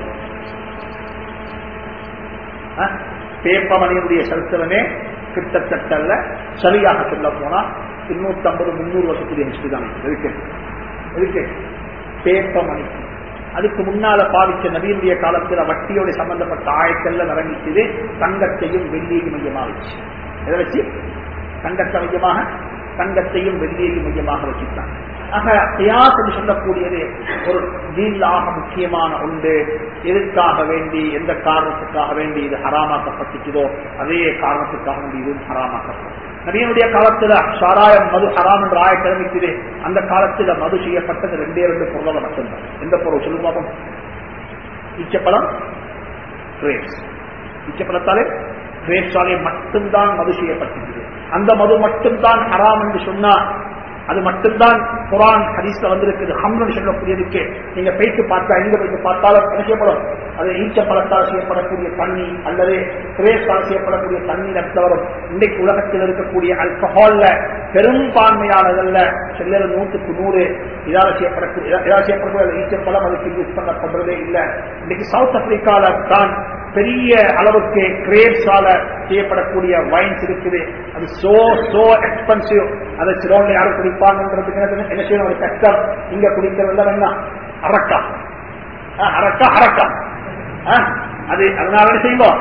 Speaker 2: பேப்ப மணியினுடைய சரித்திரமே கிட்டத்தட்ட சரியாக சொல்ல போனா இருநூத்தி ஐம்பது முன்னூறு வருஷத்துடைய ஹிஸ்டரி தான் இருக்கு இருக்கு பேப்ப மணி அதுக்கு முன்னால பாவிச்ச நபியினுடைய காலத்துல வட்டியோட சம்பந்தப்பட்ட ஆயத்தல்ல நடந்துச்சு தங்கத்தையும் வெள்ளியையும் மையமாகிச்சு எதை வச்சு தங்கத்தை மையமாக தங்கத்தையும் வெள்ளியையும் மையமாக வச்சுட்டாங்க ஆக தியாஸ் என்று சொல்லக்கூடியது ஒரு தீன்ல ஆக முக்கியமான ஒன்று எதுக்காக வேண்டி எந்த காரணத்துக்காக வேண்டி இது ஹராமாக்கப்பட்டுச்சதோ அதே காரணத்துக்காக வேண்டி இதுவும் ஹராமாக்கப்படும் நபியனுடைய காலத்துல சாராயம் மது ஹராம் என்ற ஆய கிளம்பிக்குது அந்த காலத்துல மது செய்யப்பட்டது ரெண்டே ரெண்டு பொருளை மட்டும்தான் எந்த பொருள் சொல்லுங்க பாப்போம் ஈச்சப்பழம் கிரேப்ஸ் ஈச்சப்பழத்தாலே கிரேப்ஸாலே மட்டும்தான் மது செய்யப்பட்டிருக்குது அந்த மது மட்டும்தான் ஹராம் என்று சொன்னா அது மட்டும்தான் குரான் ஹதீஸ்ல வந்திருக்குது ஹம்னு சொல்லக்கூடியதுக்கு நீங்க பேச்சு பார்த்தா எங்க போயிட்டு பார்த்தாலும் என்ன செய்யப்படும் அது ஈச்ச பழத்தால் செய்யப்படக்கூடிய தண்ணி அல்லது கிரேஸால் செய்யப்படக்கூடிய தண்ணீர் தவிர இன்றைக்கு உலகத்தில் இருக்கக்கூடிய அல்கஹால்ல பெரும்பான்மையானதல்ல சிலர் நூற்றுக்கு நூறு இதால செய்யப்படக்கூடிய இதால் செய்யப்படக்கூடிய ஈச்சப்பழம் அதுக்கு யூஸ் பண்ணப்படுறதே இல்லை இன்னைக்கு சவுத் ஆப்பிரிக்கால தான் பெரிய அளவுக்கு கிரேப்ஸால செய்யப்படக்கூடிய வைன்ஸ் இருக்குது அது சோ சோ எக்ஸ்பென்சிவ் அதை சிரோன்ல யாரும் குடிப்பாங்கன்றதுக்கு என்ன என்ன செய்யணும் ஒரு கஷ்டம் இங்க குடிக்கிறதுல என்ன அரக்கா அஹ், அரக்கா அரக்கா அஹ், அது அதனால என்ன செய்வோம்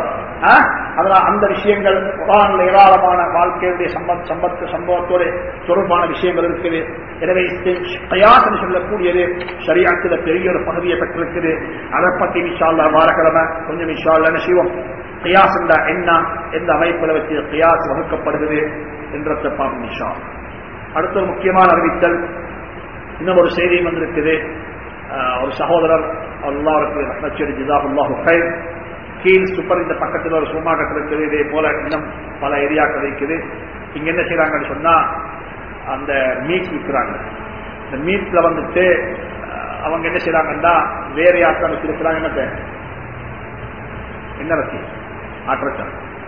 Speaker 2: அதனால அந்த விஷயங்கள் குரான்ல ஏராளமான வாழ்க்கையுடைய சம்பத் சம்பத்து சம்பவத்தோட தொடர்பான விஷயங்கள் இருக்குது எனவே கயாசன் சொல்லக்கூடியது சரியாக்கிற பெரிய ஒரு பகுதியை பெற்றிருக்குது அதை பத்தி விஷால்லா வாரக்கிழமை கொஞ்சம் விஷால் என்ன செய்வோம் கியாஸ் என்ற என்ன எந்த அமைப்பில் வச்சு கியாஸ் வகுக்கப்படுகிறது என்றத்தை பார்ப்போம் விஷா அடுத்த ஒரு முக்கியமான அறிவித்தல் இன்னும் ஒரு செய்தியும் வந்திருக்குது ஒரு சகோதரர் அல்லாவுக்கு ரத்னச்சேரி ஜிதாபுல்லாஹு ஹைர் கீழ் சூப்பர் இந்த பக்கத்தில் ஒரு சும்மா இருக்குது இதே போல இன்னும் பல ஏரியாக்கள் இருக்குது இங்க என்ன செய்யறாங்கன்னு சொன்னா அந்த மீட் விற்கிறாங்க இந்த மீட்ல வந்துட்டு அவங்க என்ன செய்யறாங்கன்னா வேற யாருக்கா வச்சிருக்கிறாங்க என்ன என்ன வச்சு ஆற்றச்சா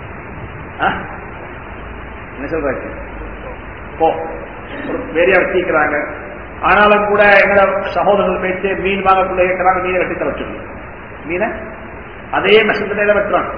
Speaker 2: என்ன சொல்றாச்சு போ வேறையா வச்சிருக்கிறாங்க ஆனாலும் கூட எங்களை சகோதரர்கள் பேச்சு மீன் வாங்கக்குள்ள இருக்கிறாங்க மீனை வெட்டி தர சொல்லி மீனை அதே மெசத்துல வெட்டுறாங்க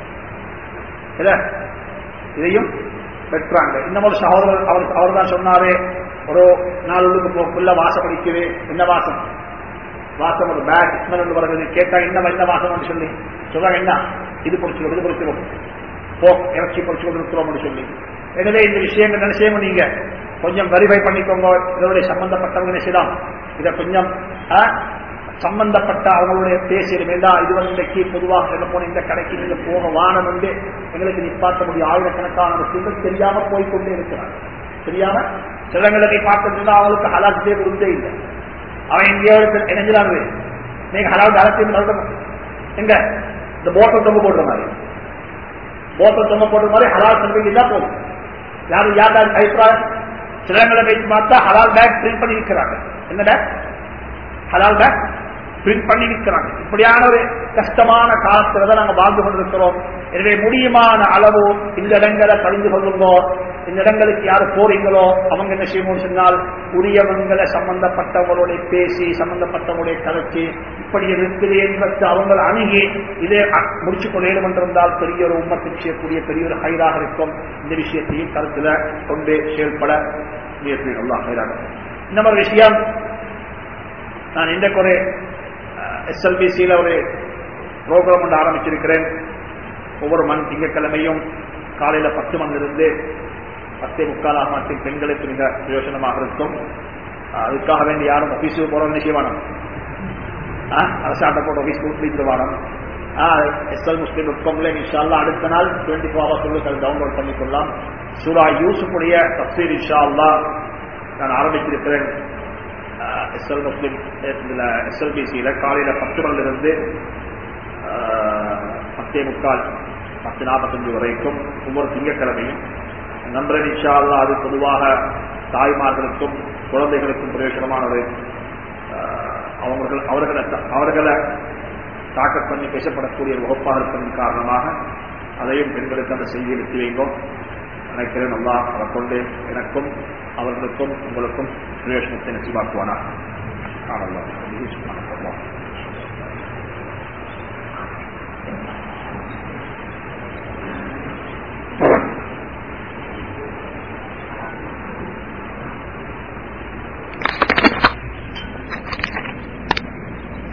Speaker 2: இதையும் வெட்டுறாங்க இன்னும் ஒரு சகோதரர் அவர் அவர் தான் சொன்னாரு ஒரு நாலு உள்ளுக்கு போக்குள்ள வாசம் அடிக்குது என்ன வாசம் வாசம் ஒரு பேக் ஸ்மெல் வருது கேட்டா என்ன என்ன வாசம் சொல்லி சொல்றாங்க என்ன இது பொடிச்சிடும் இது பொடிச்சிடும் போ இறைச்சி பொடிச்சு கொண்டிருக்கிறோம் சொல்லி எனவே இந்த விஷயங்கள் என்ன செய்ய நீங்க கொஞ்சம் வெரிஃபை பண்ணிக்கோங்க இதனுடைய சம்பந்தப்பட்டவங்க என்ன செய்யலாம் இதை கொஞ்சம் சம்பந்தப்பட்ட அவங்களுடைய பேசியது வேண்டாம் இது வந்து இன்றைக்கு பொதுவாக சொல்ல போன இந்த கடைக்கு நீங்க போக வானம் வந்து எங்களுக்கு நிப்பாட்ட முடியும் ஆயிரக்கணக்கான விஷயங்கள் தெரியாம போய்கொண்டே இருக்கிறாங்க தெரியாம சிலங்களை பார்த்துட்டு அவங்களுக்கு ஹலாத்தே கொடுத்தே இல்லை அவன் எங்கேயாவது இணைஞ்சிடாது நீங்க ஹலாவது அலட்சியம் எங்க இந்த போட்டல் தொங்க போடுற மாதிரி போட்டல் தொங்க போடுற மாதிரி ஹலால் சர்வீஸ் இல்லா போதும் யாரு யார் அபிப்பிராயம் சிலங்களை வைத்து பார்த்தா ஹலால் பேக் பிரிண்ட் பண்ணி இருக்கிறாங்க என்ன பேக் ஹலால் பேக் பிரிண்ட் பண்ணி இருக்கிறாங்க இப்படியான ஒரு கஷ்டமான காலத்துல தான் நாங்க வாழ்ந்து கொண்டிருக்கிறோம் எனவே முடியுமான அளவு இந்த இடங்களை கழிந்து கொள்ளுங்கோ இந்த இடங்களுக்கு யாரு போறீங்களோ அவங்க என்ன செய்யணும்னு சொன்னால் உரியவங்களை சம்பந்தப்பட்டவங்களுடைய பேசி சம்பந்தப்பட்டவங்களுடைய கலைச்சு இப்படி இருக்குது என்பது அவங்க அணுகி இதை முடிச்சு கொள்ள வேண்டும் என்றிருந்தால் பெரிய ஒரு உம்மத்தை செய்யக்கூடிய பெரிய ஒரு ஹைராக இருக்கும் இந்த விஷயத்தையும் கருத்துல கொண்டு செயல்பட முயற்சி நல்லா ஹைராக இன்னொரு விஷயம் நான் இன்றைக்கு ஒரு எஸ்எல்பிசியில் ஒரு ப்ரோக்ராம் ஒன்று ஆரம்பிச்சிருக்கிறேன் ஒவ்வொரு மண் திங்கட்கிழமையும் காலையில பத்து மணிலிருந்து பத்தே முக்கால் மாற்றி பெண்களுக்கு மிக பிரயோஜனமாக இருக்கும் அதுக்காக வேண்டி யாரும் ஆபீஸுக்கு போறோம் நிச்சயமானம் அரசாண்ட போட்டு ஆபீஸ் கொடுத்து வாரம் எஸ்எல் முஸ்லீம் டாட் காம்ல இன்ஷால்லா அடுத்த நாள் டுவெண்ட்டி ஃபோர் ஹவர்ஸ் உங்களுக்கு டவுன்லோட் பண்ணிக்கொள்ளலாம் சூரா யூசுஃபுடைய தப்சீர் இன்ஷா அல்லா நான் ஆரம்பித்திருக்கிறேன் எஸ்எல் முஸ்லீம் இதுல எஸ்எல்பிசியில காலையில பத்து மணிலிருந்து பத்தே முக்கால் பத்து நாற்பத்தஞ்சு வரைக்கும் ஒவ்வொரு திங்கட்கிழமையும் நண்பன் இன்ஷா அல்லா அது பொதுவாக தாய்மார்களுக்கும் குழந்தைகளுக்கும் பிரயோஜனமானது அவர்கள் அவர்களை அவர்களை தாக்கல் பண்ணி பேசப்படக்கூடிய வகுப்பாக இருப்பதன் காரணமாக அதையும் பெண்களுக்கு அந்த செய்தியை எடுத்து வைக்கும் நினைக்கிறேன் நல்லா அதை கொண்டு எனக்கும் அவர்களுக்கும் உங்களுக்கும் பிரயோஜனத்தை நிச்சயமாக்குவானா காணலாம்